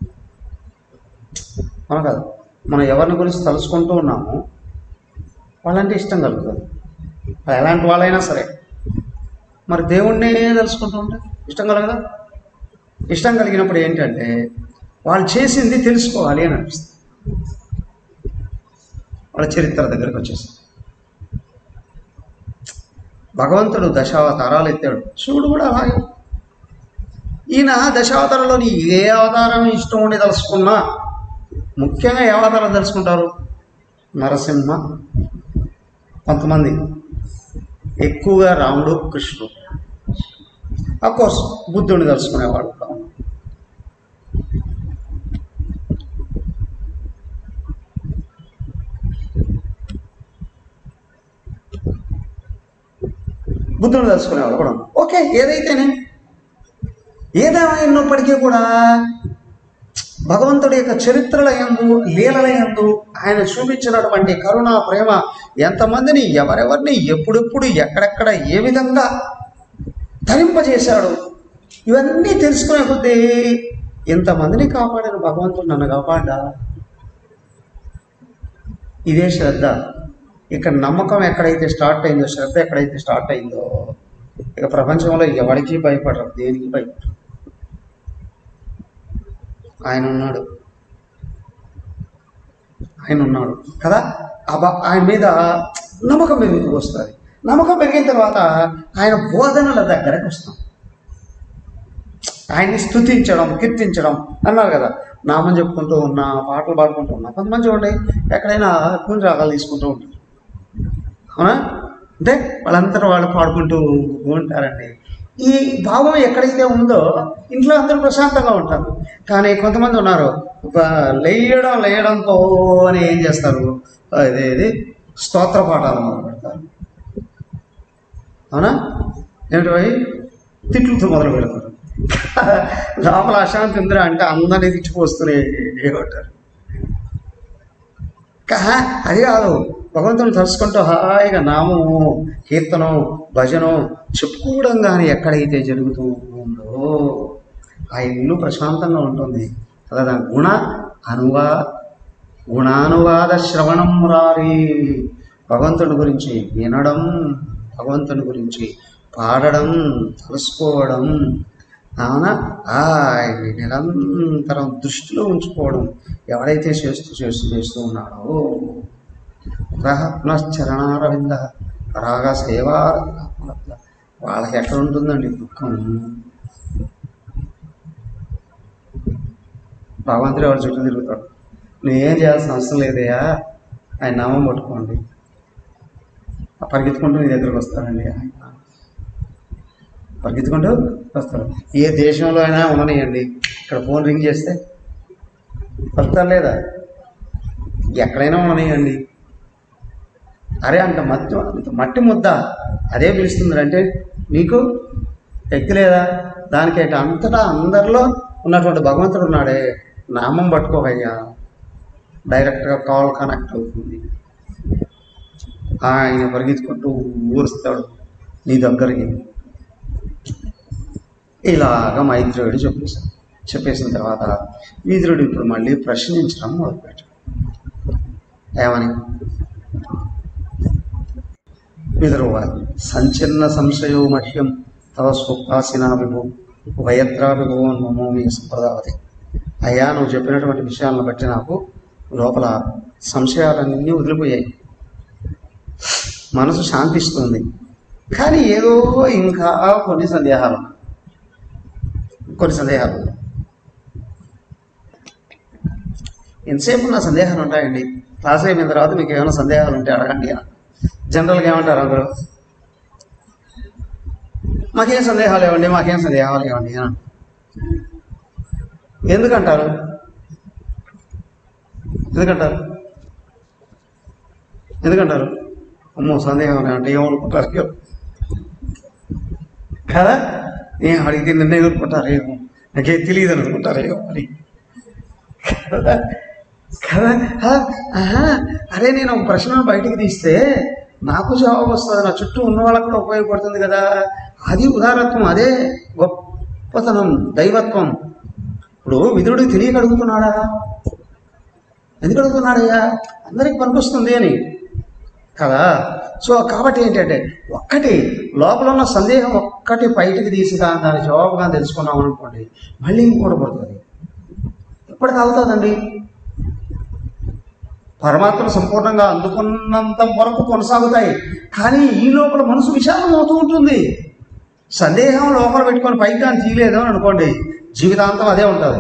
అవునా కాదు మనం ఎవరిని గురించి తలుచుకుంటూ ఉన్నామో వాళ్ళంటే ఇష్టం కలుగుతుంది వాళ్ళు ఎలాంటి వాళ్ళైనా సరే మరి దేవుణ్ణే తలుచుకుంటూ ఉంటే ఇష్టం కలగదా ఇష్టం కలిగినప్పుడు ఏంటంటే వాళ్ళు చేసింది తెలుసుకోవాలి అని అనిపిస్తుంది వాళ్ళ చరిత్ర దగ్గరికి వచ్చేసి భగవంతుడు దశావతారాలు ఎత్తాడు శివుడు కూడా అలాగే ఈయన దశావతారంలోని ఏ అవతారం ఇష్టం ఉండి తలుసుకున్నా ముఖ్యంగా ఏ అవతారం తెలుసుకుంటారు నరసింహ కొంతమంది ఎక్కువగా రాముడు కృష్ణుడు కోర్స్ బుద్ధుడిని తెలుసుకునేవాడు కూడా ఉన్నారు. బుద్ధుడు తెలుసుకునేవాడు కూడా ఉన్నారు. ఓకే ఏదైతేనే ఏదేమైనప్పటికీ కూడా భగవంతుడి యొక్క చరిత్రల యందు లీలల యందు ఆయన చూపించినటువంటి కరుణ ప్రేమ ఎంతమందిని ఎవరెవరిని ఎప్పుడెప్పుడు ఎక్కడెక్కడ ఏ విధంగా ధరింపజేశాడు ఇవన్నీ తెలుసుకునే కొద్దీ ఇంతమందిని కాపాడిన భగవంతుడు నన్ను కాపాడా ఇదే శ్రద్ధ ఇక నమ్మకం ఎక్కడైతే స్టార్ట్ అయిందో శ్రద్ధ ఎక్కడైతే స్టార్ట్ అయిందో ఇక ప్రపంచంలో ఎవరికి భయపడరు దేనికి భయపడరు ఆయన ఉన్నాడు ఆయన ఉన్నాడు కదా ఆ బా- ఆయన మీద నమ్మకం పెరుగుతూ వస్తుంది నమ్మకం పెరిగిన తర్వాత ఆయన బోధనల దగ్గరకు వస్తాం ఆయన్ని స్తుతించడం కీర్తించడం అన్నారు కదా నామం చెప్పుకుంటూ ఉన్నా పాటలు పాడుకుంటూ ఉన్నా కొంతమంది చూడండి ఎక్కడైనా కొన్ని రాగాలు తీసుకుంటూ ఉంటారు అవునా అంటే వాళ్ళందరూ వాళ్ళు పాడుకుంటూ ఉంటారండి ఈ భావం ఎక్కడైతే ఉందో ఇంట్లో అందరూ ప్రశాంతంగా ఉంటారు కానీ కొంతమంది ఉన్నారు ఒక లేయడం లేయడంతో అని ఏం చేస్తారు అదేది స్తోత్ర పాఠాలు మొదలు పెడతారు అవునా ఏమిటి పోయి తిట్లతో మొదలు పెడతారు లోపల అశాంతి ఉందిరా అంటే అందరినీ తిచ్చిపోస్తూనే ఉంటారు కా అది కాదు భగవంతుని తలుసుకుంటూ హాయిగా నామము కీర్తనం భజనం చెప్పుకోవడం కానీ ఎక్కడైతే జరుగుతూ ఉందో ఆ ఇల్లు ప్రశాంతంగా ఉంటుంది కదా దాని గుణ అనువా గుణానువాద శ్రవణం రారి భగవంతుని గురించి వినడం భగవంతుని గురించి పాడడం తెలుసుకోవడం అవునా ఆయన్ని నిరంతరం దృష్టిలో ఉంచుకోవడం ఎవడైతే చేస్తూ చేస్తూ చేస్తూ ఉన్నాడో రహ పునశ్చరణారవింద రాగ సేవా వాళ్ళకి ఎక్కడ ఉంటుందండి దుఃఖం భగవంతుడు ఎవరి చుట్టూ తిరుగుతాడు నువ్వేం చేయాల్సిన అవసరం లేదయ్యా ఆయన నామం పట్టుకోండి ఆ పరిగెత్తుకుంటూ నీ దగ్గరకు వస్తాడండి ఆయన పరిగెత్తుకుంటూ వస్తాడు ఏ దేశంలో అయినా ఉండనియండి ఇక్కడ ఫోన్ రింగ్ చేస్తే పలుకుతారు లేదా ఎక్కడైనా ఉండనియండి అరే అంత మట్టి అంత మట్టి ముద్ద అదే పిలుస్తుంది అంటే మీకు ఎక్కి లేదా దానికి ఏంటి అంతటా అందరిలో ఉన్నటువంటి భగవంతుడు ఉన్నాడే నామం పట్టుకోవయ్యా డైరెక్ట్గా కాల్ కనెక్ట్ అవుతుంది ఆయన పరిగెత్తుకుంటూ ఊరుస్తాడు నీ దగ్గరికి ఇలాగ మైత్రేయుడు చెప్పేశాడు చెప్పేసిన తర్వాత విదురుడు ఇప్పుడు మళ్ళీ ప్రశ్నించడం మొదలుపెట్టాడు ఏమని విదురువారు సంచలన సంశయో మహ్యం తవ స్వప్నాసిన విభు వయత్రా విభువన్ మమోమి సంప్రదావతి అయ్యా నువ్వు చెప్పినటువంటి విషయాలను బట్టి నాకు లోపల సంశయాలన్నీ వదిలిపోయాయి మనసు శాంతిస్తుంది కానీ ఏదో ఇంకా కొన్ని సందేహాలు ఉన్నాయి. కొన్ని సందేహాలు ఉన్నాయి. ఎంతసేపు నా సందేహాలు ఉంటాయండి క్లాస్ అయిపోయిన తర్వాత మీకు ఏమైనా సందేహాలు ఉంటే అడగండి అని జనరల్గా ఏమంటారు అందరూ మాకేం సందేహాలు ఇవ్వండి మాకేం సందేహాలు ఇవ్వండి అని అంటారు. ఎందుకంటారు ఎందుకంటారు ఎందుకంటారు అమ్మో సందేహం అంటే ఏమనుకుంటారు ఏమో. కదా ఏం అడిగితే నిన్నే అనుకుంటారు ఏమో నాకేం తెలియదు అనుకుంటారు ఏమో అని కదా కదా ఆ, ఆహా, అరే నేను ఒక ప్రశ్నను బయటికి తీస్తే నాకు జవాబు వస్తుంది నా చుట్టూ ఉన్న వాళ్ళకు కూడా ఉపయోగపడుతుంది కదా అది ఉదారత్వం అదే గొప్పతనం దైవత్వం ఇప్పుడు విదురుడికి తెలియక అడుగుతున్నాడా ఎందుకు అడుగుతున్నాడయ్యా అందరికి పనికొస్తుంది అని కదా సో కాబట్టి ఏంటంటే ఒక్కటి లోపల ఉన్న సందేహం ఒక్కటి బయటికి తీసి దా- దాని జవాబుగా తెలుసుకున్నాం అనుకోండి మళ్ళీ ఇంకోటి పడుతుంది ఎప్పటికి అవుతుందండి పరమాత్మను సంపూర్ణంగా అందుకున్నంత వరకు కొనసాగుతాయి కానీ ఈ లోపల మనసు విశాలం అవుతూ ఉంటుంది సందేహం లోపల పెట్టుకొని పైకి కానీ తీయలేదు అని అనుకోండి జీవితాంతం అదే ఉంటుంది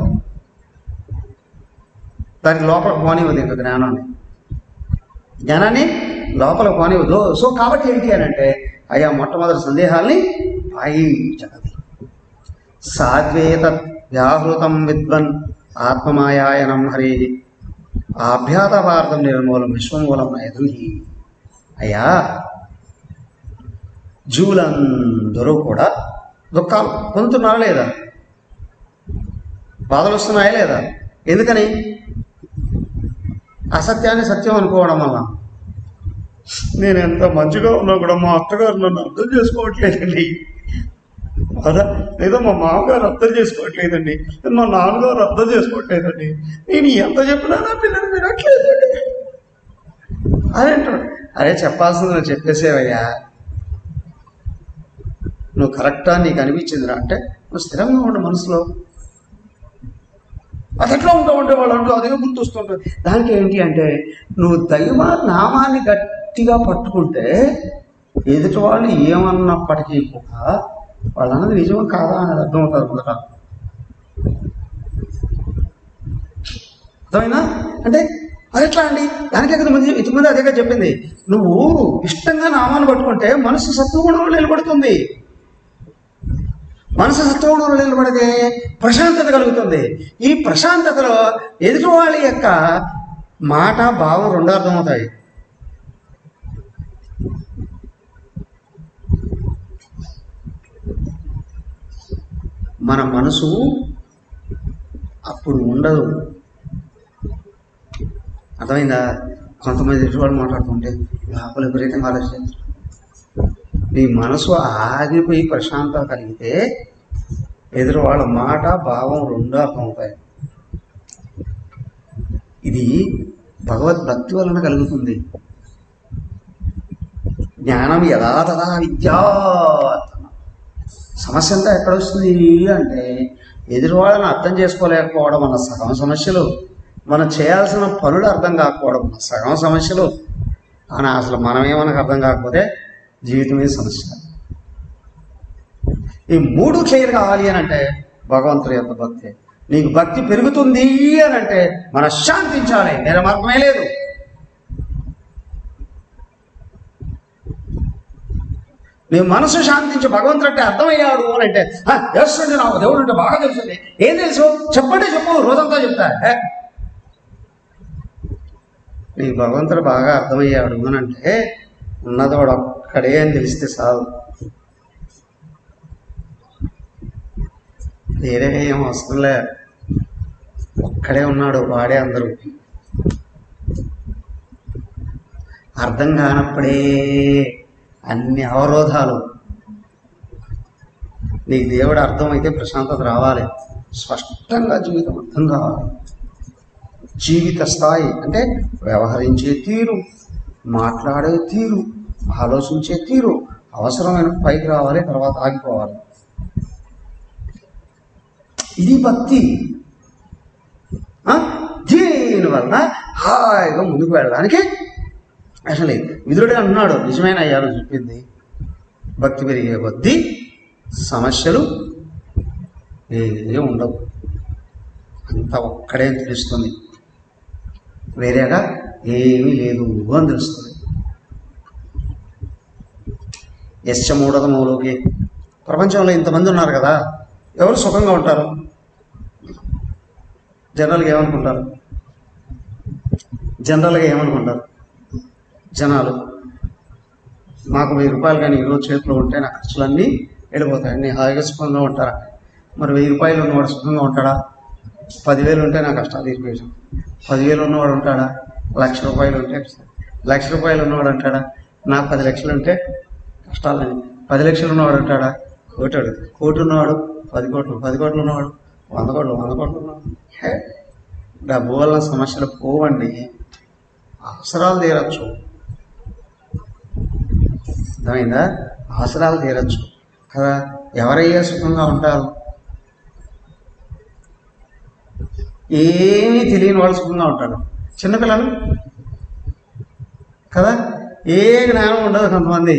దానికి లోపల పోనివ్వదు ఇంకా జ్ఞానాన్ని జ్ఞానాన్ని లోపల పోనివ్వదు సో కాబట్టి ఏంటి అని అంటే అయ్యా మొట్టమొదటి సందేహాల్ని పాయించగది సాద్వేత వ్యాహృతం విద్వన్ ఆత్మమాయాయనం హరి ఆభ్యాతపార్థం నిర్మూలం విశ్వమూలం ఎదుహి అయ్యా జీవులందరూ కూడా దుఃఖాలు పొందుతున్నారా లేదా బాధలు వస్తున్నాయా లేదా ఎందుకని అసత్యాన్ని సత్యం అనుకోవడం వల్ల నేను ఎంత మంచిగా ఉన్నా కూడా మా అత్తగారు నన్ను అర్థం చేసుకోవట్లేదండి అదా లేదా మా మామగారు అర్థం చేసుకోవట్లేదండి మా నాన్నగారు అర్థం చేసుకోవట్లేదండి నేను ఎంత చెప్పినా నా పిల్లలు వినట్లేదండి అని అంటాడు అరే చెప్పాల్సింది నువ్వు చెప్పేసేవయ్యా నువ్వు కరెక్టా నీకు అనిపించిందిరా అంటే నువ్వు స్థిరంగా ఉండు మనసులో అది ఎట్లా ఉంటావు అంటే వాళ్ళు అంటూ అదే గుర్తొస్తుంటుంది దానికి ఏంటి అంటే నువ్వు దైవ నామాన్ని గట్టిగా పట్టుకుంటే ఎదుటి వాళ్ళు ఏమన్నప్పటికీ కూడా వాళ్ళు అన్నది నిజమా కాదా అనేది అర్థమవుతుంది మొదట అర్థమైనా అంటే అది ఎట్లా అండి దానికి ఇక్కడ ముందు ఇంతకుముందు అదేగా చెప్పింది నువ్వు ఇష్టంగా నామాన్ని పట్టుకుంటే మనసు సత్వగుణంలో నిలబడుతుంది మనసు సత్వగుణంలో నిలబడితే ప్రశాంతత కలుగుతుంది ఈ ప్రశాంతతలో ఎదుటి వాళ్ళ యొక్క మాట భావం రెండు అర్థమవుతాయి మన మనసు అప్పుడు ఉండదు అర్థమైందా కొంతమంది ఎదుటి వాళ్ళు మాట్లాడుతుంటే లోపల విపరీతంగా ఆలోచిస్తారు నీ మనసు ఆగిపోయి ప్రశాంతత కలిగితే ఎదురు వాళ్ళ మాట భావం రెండు అర్థమవుతాయి ఇది భగవద్భక్తి వలన కలుగుతుంది జ్ఞానం యథా తథా విద్యా సమస్య అంతా ఎక్కడ వస్తుంది అంటే ఎదురు వాళ్ళని అర్థం చేసుకోలేకపోవడం అన్న సగం సమస్యలు మనం చేయాల్సిన పనులు అర్థం కాకపోవడం అన్న సగం సమస్యలు కానీ అసలు మనమే మనకు అర్థం కాకపోతే జీవితమే సమస్య ఈ మూడు క్లియర్ కావాలి అని అంటే భగవంతుడి యొక్క భక్తి నీకు భక్తి పెరుగుతుంది అని అంటే మన శాంతించాలి వేరే మార్గమే లేదు నీ మనసు శాంతించి భగవంతుడు అంటే అర్థమయ్యాడు అని అంటే "ఆ, ఎస్ అంటే నాకు దేవుడు అంటే బాగా తెలుస్తుంది ఏం తెలుసు చెప్పండి చెప్పు రోజంతా చెప్తా "ఏ, నీ భగవంతుడు బాగా అర్థమయ్యాడు అని అంటే ఉన్నదోడు ఒక్కడే అని తెలిస్తే చాలు వేరే ఏం అవసరం లే ఒక్కడే ఉన్నాడు వాడే అందరూ అర్థం కానప్పుడే అన్ని అవరోధాలు నీకు దేవుడు అర్థమైతే ప్రశాంతత రావాలి స్పష్టంగా జీవితం అర్థం కావాలి జీవిత స్థాయి అంటే వ్యవహరించే తీరు మాట్లాడే తీరు ఆలోచించే తీరు అవసరమైన పైకి రావాలి తర్వాత ఆగిపోవాలి ఇది భక్తి ఆ? దీనివలన హాయిగా ముందుకు వెళ్ళడానికి అసలు విదురుడే అన్నాడు నిజమైన అయ్యారు చెప్పింది భక్తి పెరిగే కొద్దీ సమస్యలు ఏ ఉండవు అంత ఒక్కడే తెలుస్తుంది వేరేగా ఏమీ లేదు అని తెలుస్తుంది యశ్చ మూఢతమూలోకి ప్రపంచంలో ఇంతమంది ఉన్నారు కదా ఎవరు సుఖంగా ఉంటారు జనరల్గా ఏమనుకుంటారు జనరల్గా ఏమనుకుంటారు జనాలు మాకు వెయ్యి రూపాయలు కానీ ఈరోజు చేతిలో ఉంటే నా ఖర్చులన్నీ వెళ్ళిపోతాయి అన్నీ హాయిగా సుఖంగా ఉంటారా మరి వెయ్యి రూపాయలు ఉన్నవాడు సుఖంగా ఉంటాడా పదివేలు ఉంటే నా కష్టాలు తీరిపోయాం పదివేలు ఉన్నవాడు ఉంటాడా లక్ష రూపాయలు ఉంటే లక్ష రూపాయలు ఉన్నవాడు అంటాడా నాకు పది లక్షలు ఉంటే కష్టాలని పది లక్షలు ఉన్నవాడు అంటాడా కోటాడు కోటి ఉన్నవాడు పది కోట్లు పది కోట్లు ఉన్నవాడు వంద కోట్లు వంద కోట్లు ఉన్నవాడు హే, డబ్బు వల్ల సమస్యలు పోవండి అవసరాలు తీరచ్చు అర్థమైందా అవసరాలు తీరచ్చు కదా ఎవరయ్యా సుఖంగా ఉంటారు ఏమీ తెలియని వాళ్ళు సుఖంగా ఉంటారు చిన్నపిల్లలు కదా ఏ జ్ఞానం ఉండదు కొంతమంది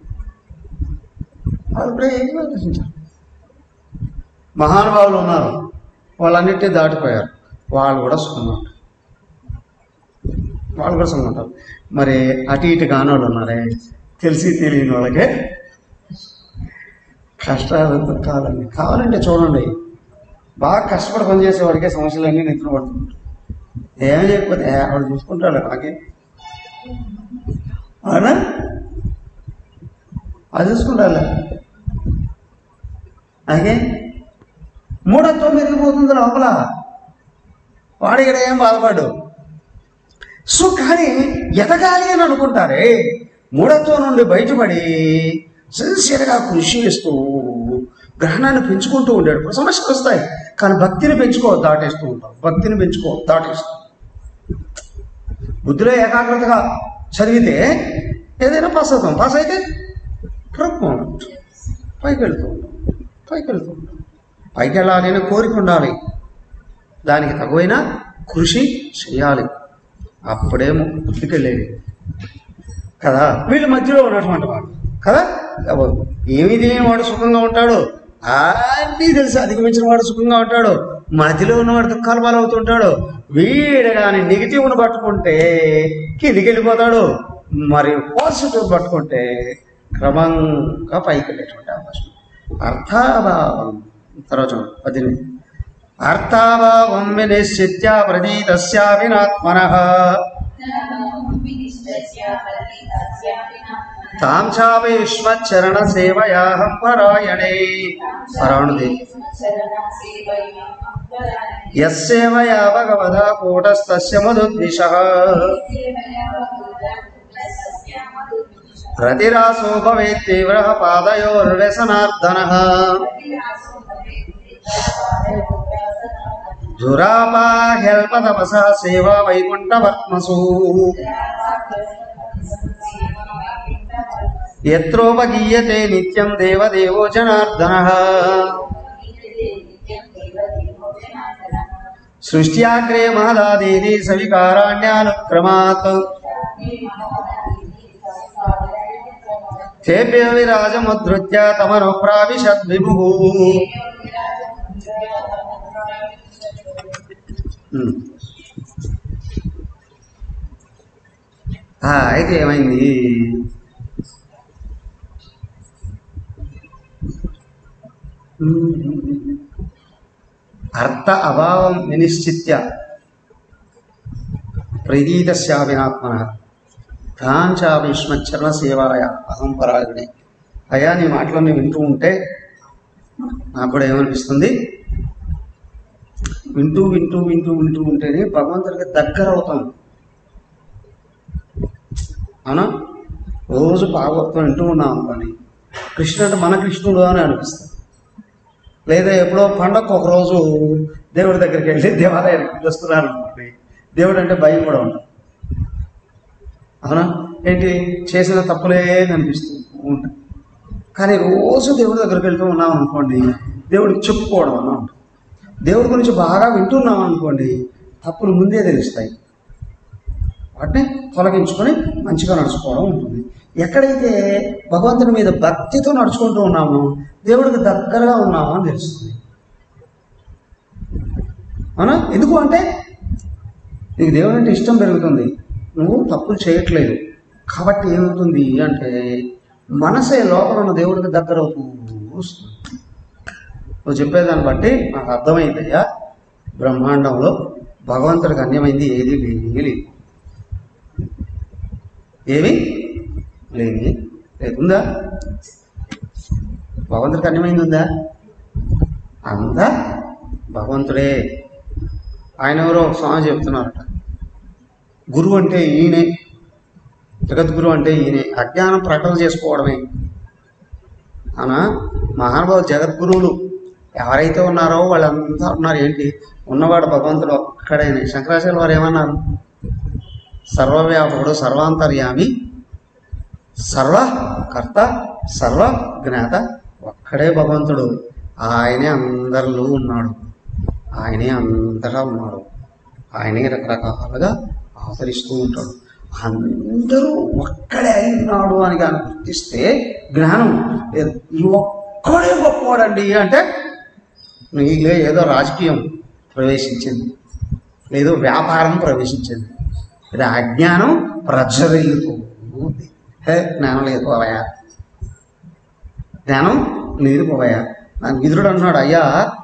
వాళ్ళు కూడా ఏమీ ఆలోచించారు మహానుభావులు ఉన్నారు వాళ్ళన్నిటినీ దాటిపోయారు వాళ్ళు కూడా సుఖంగా ఉంటారు వాళ్ళు కూడా సుఖంగా ఉంటారు మరి అటు ఇటు కానోళ్ళు ఉన్నారే తెలిసి తెలియని వాళ్ళకే కష్టాలు దుఃఖాలన్నీ కావాలంటే చూడండి బాగా కష్టపడి పనిచేసేవాడికే సమస్యలన్నీ నెత్తులు పడుతుంటాయి ఏమీ లేకపోతే "ఏ, వాడు చూసుకుంటాడు నాకే అవునా అది చూసుకుంటాలే అలాగే మూఢత్వం పెరిగిపోతుంది లోపల వాడు ఇక్కడ ఏం బాధపడ్డు సో కానీ ఎదగాలి అని అనుకుంటారే మూఢత్వం నుండి బయటపడి సిన్సియర్గా కృషి చేస్తూ గ్రహణాన్ని పెంచుకుంటూ ఉండాడు ఇప్పుడు సమస్యలు వస్తాయి కానీ భక్తిని పెంచుకో దాటేస్తూ ఉంటాం భక్తిని పెంచుకో దాటేస్తూ బుద్ధిలో ఏకాగ్రతగా చదివితే ఏదైనా పాస్ అవుతాం పాస్ అయితే ట్రక్ పైకి వెళ్తూ ఉంటాం పైకి వెళ్తూ ఉంటాం పైకి వెళ్ళాలి అనే కోరిక ఉండాలి దానికి తగువైన కృషి చేయాలి అప్పుడే ముందుకెళ్ళేది కదా వీళ్ళ మధ్యలో ఉన్నటువంటి వాడు కదా అబ్బో, ఏమీ తెలియని వాడు సుఖంగా ఉంటాడు అన్నీ తెలిసి అధిగమించిన వాడు సుఖంగా ఉంటాడు మధ్యలో ఉన్నవాడు దుఃఖాలు పాలవుతుంటాడు వీడు కానీ నెగిటివ్ను పట్టుకుంటే కిందికి వెళ్ళిపోతాడు మరి పాజిటివ్ పట్టుకుంటే క్రమంగా పైకి వెళ్ళేటువంటి అవకాశం అర్థాభావం తర్వాత చూడండి, పద్దెనిమిది అర్థాభావం వినిశ్చిత్య ప్రతీతస్యావినాత్మన తాం చాపేష్మచ్చరణ సేవయాహం పరాయణే పరాణుదే యస్సేవయా భగవదా కూటస్థస్య మధుద్విష ప్రతిరాసో భవేత్ తీవ్ర పాదయోర్వ్యసనార్దన జురాపాహ్యల్పతపస సేవా వైకుంఠవర్త్మసు యత్రోపగీయతే నిత్యం దేవదేవో జనార్దన సృష్ట్యాగ్రే మహదాదేవి సవికారాణ్యానుక్రమాత్ తేభ్య విరాజముద్ధృత్య తమను ప్రావిశద్విభు అయితే ఏమైంది అర్థ అభావం వినిశ్చిత్య ప్రతీతస్యాభినాత్మన తాంచాభిష్మచ్చరణ సేవాయ అహం పరాయణే అయ్యా నీ మాటలన్నీ వింటూ ఉంటే నాకు కూడా ఏమనిపిస్తుంది వింటూ వింటూ వింటూ వింటూ ఉంటేనే భగవంతుడికి దగ్గర అవుతాం అవునా రోజు భాగవతం వింటూ ఉన్నాం అనుకోని కృష్ణుడు అంటే మన కృష్ణుడు అని అనిపిస్తుంది లేదా ఎప్పుడో పండగ ఒక రోజు దేవుడి దగ్గరికి వెళ్ళి దేవాలయానికి వస్తున్నారు అనుకోండి దేవుడు అంటే భయం కూడా ఉంటుంది అవునా ఏంటి చేసిన తప్పులే అనిపిస్తుంది ఉంటుంది కానీ రోజు దేవుడి దగ్గరికి వెళ్తూ ఉన్నాం అనుకోండి దేవుడికి చెప్పుకోవడం అన్న ఉంటుంది దేవుడి గురించి బాగా వింటున్నాం అనుకోండి తప్పులు ముందే తెలుస్తాయి వాటిని తొలగించుకొని మంచిగా నడుచుకోవడం ఉంటుంది ఎక్కడైతే భగవంతుని మీద భక్తితో నడుచుకుంటూ ఉన్నామో దేవుడికి దగ్గరగా ఉన్నామో అని తెలుస్తుంది అవునా ఎందుకు అంటే నీకు దేవుడు అంటే ఇష్టం పెరుగుతుంది నువ్వు తప్పులు చేయట్లేదు కాబట్టి ఏమవుతుంది అంటే మనసే లోపల ఉన్న దేవుడికి దగ్గర అవుతూ వస్తుంది నువ్వు చెప్పేదాన్ని బట్టి నాకు అర్థమైందయ్యా బ్రహ్మాండంలో భగవంతుడికి అన్యమైంది ఏది లేదు ఏమి లేని లేదుందా భగవంతుడికి అన్యమైంది ఉందా అంతా భగవంతుడే ఆయన ఎవరో ఒక స్వామి చెప్తున్నారట గురువు అంటే ఈయనే జగద్గురు అంటే ఈయనే అజ్ఞానం ప్రకటన చేసుకోవడమే అవునా మహానుభావులు జగద్గురువులు ఎవరైతే ఉన్నారో వాళ్ళంతా ఉన్నారు ఏంటి ఉన్నవాడు భగవంతుడు ఒక్కడైనా శంకరాచార్య వారు ఏమన్నారు సర్వవ్యాపకుడు సర్వాంతర్యామి సర్వ కర్త సర్వ జ్ఞాత ఒక్కడే భగవంతుడు ఆయనే అందరిలో ఉన్నాడు ఆయనే అంతటా ఉన్నాడు ఆయనే రకరకాలుగా అవతరిస్తూ ఉంటాడు అందరూ ఒక్కడే అయి ఉన్నాడు అని కానీ గుర్తిస్తే జ్ఞానం లేదు. ఈ ఒక్కడే గొప్పవాడండి అంటే నీలో ఏదో రాజకీయం ప్రవేశించింది లేదో వ్యాపారం ప్రవేశించింది ఇది అజ్ఞానం ప్రజ్వరిల్లుతూ ఉంది హే జ్ఞానం లేదు పోవయా జ్ఞానం లేదు పోవయా నాకు విదురుడు అంటున్నాడు అయ్యా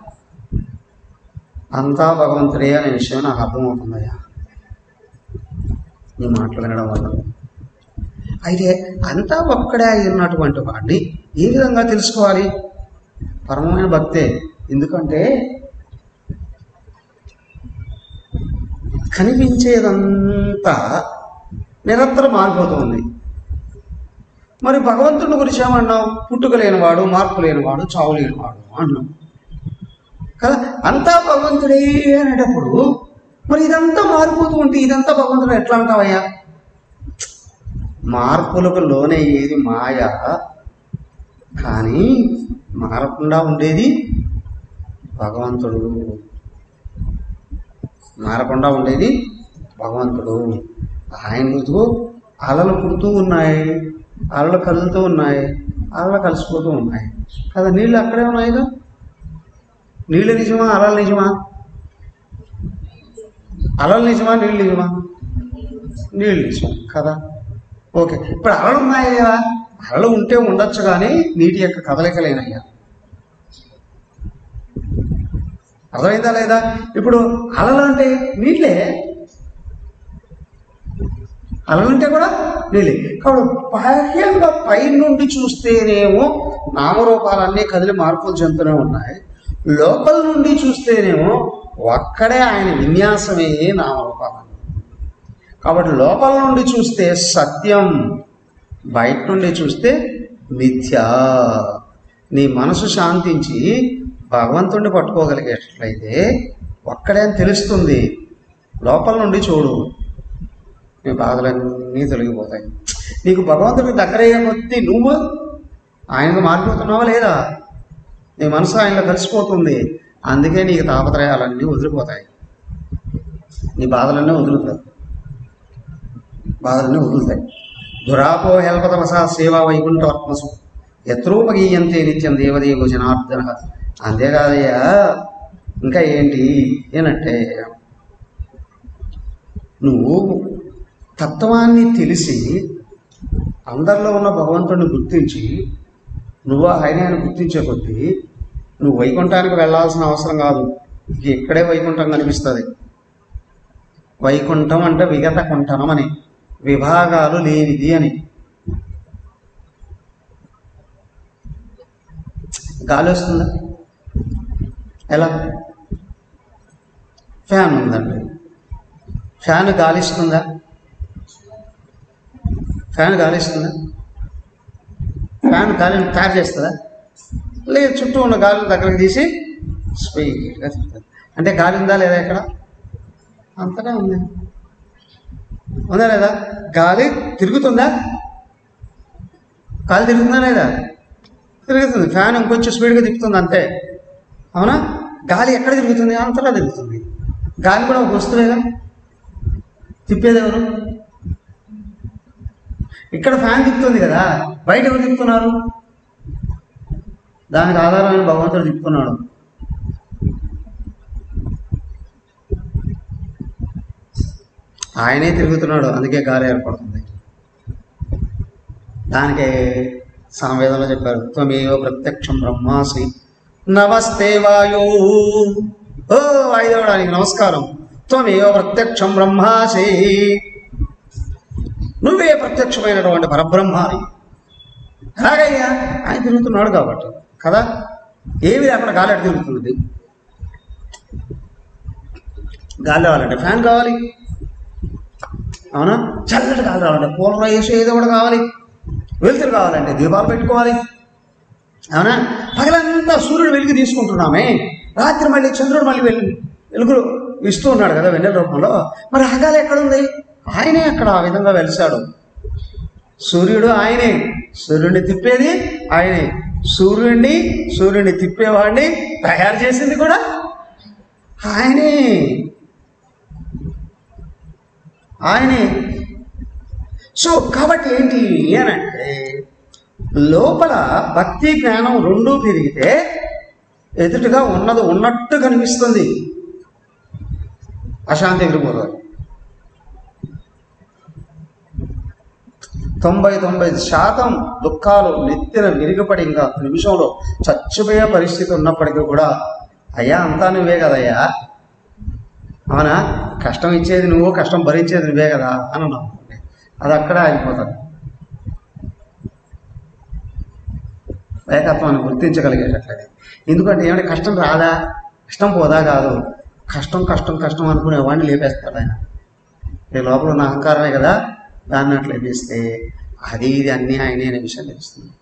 అంతా భగవంతుడే అనే విషయం నాకు అర్థమవుతుందయ్యా నీ మాటలు వినడం వల్ల అయితే అంతా ఒక్కడే అయి ఉన్నటువంటి వాడిని ఏ విధంగా తెలుసుకోవాలి పరమమైన భక్తే ఎందుకంటే కనిపించేదంతా నిరంతరం మారిపోతుంది మరి భగవంతుడి గురించి ఏమన్నావు పుట్టుక లేనివాడు మార్పు లేనివాడు చావు లేనివాడు అన్నాం కదా అంతా భగవంతుడే అనేటప్పుడు మరి ఇదంతా మారిపోతూ ఉంటే ఇదంతా భగవంతుడు ఎట్లా అంటావయ్యా మార్పులకు లోనయ్యేది మాయ కానీ మారకుండా ఉండేది భగవంతుడు మారకుండా ఉండేది భగవంతుడు ఆయన గుర్తుకు అలలు పుడుతూ ఉన్నాయి అలలు కదులుతూ ఉన్నాయి అలలు కలిసిపోతూ ఉన్నాయి కదా నీళ్ళు అక్కడే ఉన్నాయిగా నీళ్ళు నిజమా అలలు నిజమా అలలు నిజమా నీళ్ళు నిజమా నీళ్ళు నిజం కదా ఓకే ఇప్పుడు అలలు ఉన్నాయి కదా అలలు ఉంటే ఉండొచ్చు కానీ నీటి యొక్క కదలికలేనయ్యా అర్థమైందా లేదా ఇప్పుడు అలలు అంటే నీళ్ళే అలలుంటే కూడా నీళ్ళే కాబట్టి బాహ్యంగా పై నుండి చూస్తేనేమో నామరూపాలన్నీ కదిలి మార్పులు చెందుతూనే ఉన్నాయి లోపల నుండి చూస్తేనేమో ఒక్కడే ఆయన విన్యాసమే నామరూపాలు కాబట్టి లోపల నుండి చూస్తే సత్యం బయట నుండి చూస్తే మిథ్య నీ మనసు శాంతించి భగవంతుడిని పట్టుకోగలిగేటట్లయితే ఒక్కడే అని తెలుస్తుంది లోపల నుండి చూడు నీ బాధలన్నీ తొలగిపోతాయి నీకు భగవంతుడికి దగ్గరయ్యే కొద్దీ నువ్వు ఆయనకు మారిపోతున్నావా లేదా నీ మనసు ఆయనలో కలిసిపోతుంది అందుకే నీకు తాపత్రయాలన్నీ వదిలిపోతాయి నీ బాధలన్నీ వదులుతాయి బాధలన్నీ వదులుతాయి దురాపో హెల్పతమసా సేవా వైకుంఠవర్మసు యత్రూపగీయంతే నిత్యం దేవదేవో జనార్దన అంతేకాదయ్యా ఇంకా ఏంటి ఏనంటే నువ్వు తత్వాన్ని తెలిసి అందరిలో ఉన్న భగవంతుడిని గుర్తించి నువ్వు ఆయన ఆయన గుర్తించే కొద్దీ నువ్వు వైకుంఠానికి వెళ్ళాల్సిన అవసరం కాదు ఇక ఇక్కడే వైకుంఠం కనిపిస్తుంది వైకుంఠం అంటే విగత కుంఠనం అని విభాగాలు లేనిది అని గాలి వస్తుందా ఎలా ఫ్యాన్ ఉందండి ఫ్యాన్ గాలిస్తుందా ఫ్యాన్ గాలిస్తుందా ఫ్యాన్ గాలిని తయారు చేస్తుందా లేదు చుట్టూ ఉన్న గాలిని దగ్గరకు తీసి స్పీడ్గా తిప్పుతుంది అంటే గాలి ఉందా లేదా ఇక్కడ అంతటా ఉంది ఉందా లేదా గాలి తిరుగుతుందా గాలి తిరుగుతుందా లేదా తిరుగుతుంది ఫ్యాన్ ఇంకొంచెం స్పీడ్గా తిప్పుతుంది అంతే అవునా గాలి ఎక్కడ తిరుగుతుంది అంతటా తిరుగుతుంది గాలి కూడా ఒక వస్తువేగా తిప్పేది ఎవరు ఇక్కడ ఫ్యాన్ తిప్పుతుంది కదా బయట ఎవరు తిప్పుతున్నారు దానికి ఆధారమైన భగవంతుడు తిప్పుతున్నాడు ఆయనే తిరుగుతున్నాడు అందుకే గాలి ఏర్పడుతుంది దానికే సామవేదంలో చెప్పారు త్వమేవ ప్రత్యక్షం బ్రహ్మాసి నమస్తే వాయు ఓ వాయుదేవుడానికి నమస్కారం త్వమేవ ప్రత్యక్షం బ్రహ్మాసి నువ్వే ప్రత్యక్షమైనటువంటి పరబ్రహ్మాని ఎలాగయ్యా ఆయన తిరుగుతున్నాడు కాబట్టి కదా ఏమి లేకుండా గాలి అటు తిరుగుతుంది గాలి రావాలంటే ఫ్యాన్ కావాలి అవునా చల్లటి గాలి రావాలంటే కూలర్ వేసి ఏదో కూడా కావాలి వెలుతురు కావాలంటే దీపాలు పెట్టుకోవాలి అవునా పగలంతా సూర్యుడు వెలుగు తీసుకుంటున్నామే రాత్రి మళ్ళీ చంద్రుడు మళ్ళీ వెలు వెలుగులు ఇస్తూ ఉన్నాడు కదా వెన్నెల రూపంలో మరి ఆ గాలి ఎక్కడుంది ఆయనే అక్కడ ఆ విధంగా వెలిశాడు సూర్యుడు ఆయనే సూర్యుడిని తిప్పేది ఆయనే సూర్యుడిని సూర్యుడిని తిప్పేవాడిని తయారు చేసింది కూడా ఆయనే ఆయనే సో కాబట్టి ఏంటి అనంటే లోపల భక్తి జ్ఞానం రెండూ పెరిగితే ఎదుటిగా ఉన్నది ఉన్నట్టు కనిపిస్తుంది అశాంతి ఎగిరిపోతుంది తొంభై తొంభై శాతం దుఃఖాలు నెత్తిన విరిగిపడి ఇంకా ఒక నిమిషంలో చచ్చిపోయే పరిస్థితి ఉన్నప్పటికీ కూడా అయ్యా అంతా నువ్వే కదయ్యా అవునా కష్టం ఇచ్చేది నువ్వు కష్టం భరించేది నువ్వే కదా అని అన్నావు అది అక్కడే ఆగిపోతుంది ఏకత్వాన్ని గుర్తించగలిగేటట్లయితే ఎందుకంటే ఏమంటే కష్టం రాదా కష్టం పోదా కాదు కష్టం కష్టం కష్టం అనుకునే వాడిని లేపేస్తాడు ఆయన ఈ లోపల ఉన్న అహంకారమే కదా దాన్ని అట్లా లేపేస్తే అది ఇది అన్నీ ఆయనే అనే విషయం తెలుస్తుంది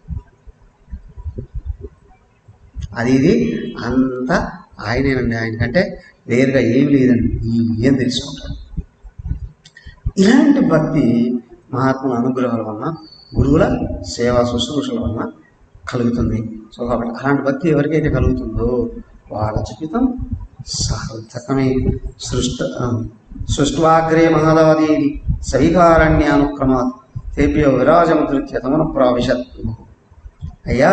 అది ఇది అంతా ఆయనేనండి ఆయనకంటే వేరుగా ఏమి లేదండి ఈ ఏం తెలుసుకుంటాడు ఇలాంటి భక్తి మహాత్ముల అనుగ్రహాల వలన గురువుల సేవా శుశ్రూషల వలన కలుగుతుంది సో కాబట్టి అలాంటి భక్తి ఎవరికైతే కలుగుతుందో వాళ్ళ జీవితం సార్థకమే సృష్ట ఆ, సృష్ట్వాగ్రే మహాదాది సైకారణ్యానుక్రమాత్ తేభ్యో విరాజముద్రిత్య తమను ప్రావిశత్ అయ్యా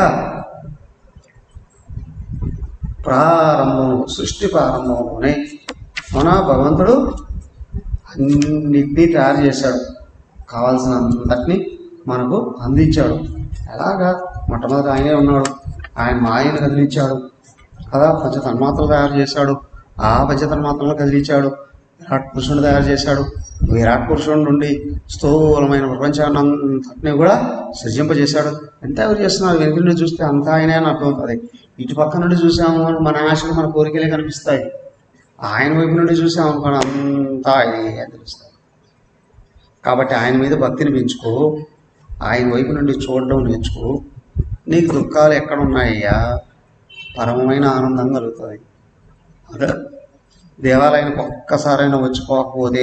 ప్రారంభం సృష్టి ప్రారంభంలోనే మన భగవంతుడు అన్నిటినీ తయారు చేశాడు కావాల్సిన అంతటిని మనకు అందించాడు ఎలాగా మొట్టమొదటి ఆయనే ఉన్నాడు ఆయన మాయను కదిలించాడు కదా పంచ తన్మాత్రలు తయారు చేశాడు ఆ పంచ తన్మాత్రలను కదిలించాడు విరాట్ పురుషుడు తయారు చేశాడు విరాట్ పురుషుడు నుండి స్థూలమైన ప్రపంచాన్ని అంతటిని కూడా సృజింపజేశాడు ఎంత ఎవరు చేస్తున్నారు వెనుక నుండి చూస్తే అంతా ఆయనే అని అర్థమవుతుంది ఇటు పక్క నుండి చూసాము అని మన ఆశలు మన కోరికలే కనిపిస్తాయి ఆయన వైపు నుండి చూసాము అనుకోండి అంతా ఆయనే అని తెలుస్తాయి కాబట్టి ఆయన మీద భక్తిని పెంచుకో ఆయన వైపు నుండి చూడడం నేర్చుకో నీకు దుఃఖాలు ఎక్కడ ఉన్నాయ్యా పరమమైన ఆనందం కలుగుతుంది అదే దేవాలయానికి ఒక్కసారైనా వచ్చిపోకపోతే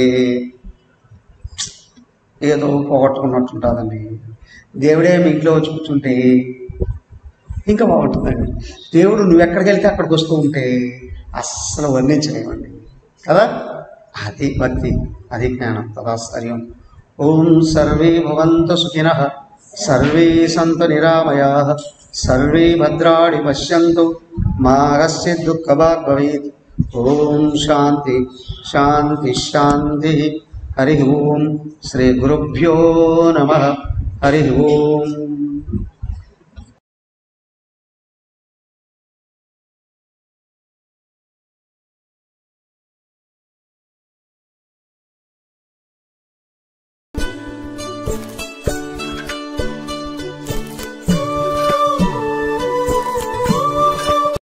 ఏదో పోగొట్టుకున్నట్టుంటుందండి దేవుడే మీ ఇంట్లో వచ్చి కూర్చుంటే ఇంకా బాగుంటుందండి దేవుడు నువ్వు ఎక్కడికి వెళ్తే అక్కడికి వస్తూ ఉంటే అస్సలు వర్ణించలేమండి కదా అది భక్తి అది జ్ఞానం తదాశ్చర్యం ఓం సర్వే భవంతు సుఖిన సర్వే సంతు నిరామయా సర్వే భద్రాణి పశ్యంతు మా కశ్చిత్ దుఃఖభాగ్ భవేత్ ఓం శాంతి శాంతి శాంతి హరి ఓం శ్రీ గురుభ్యో నమ హరి ఓం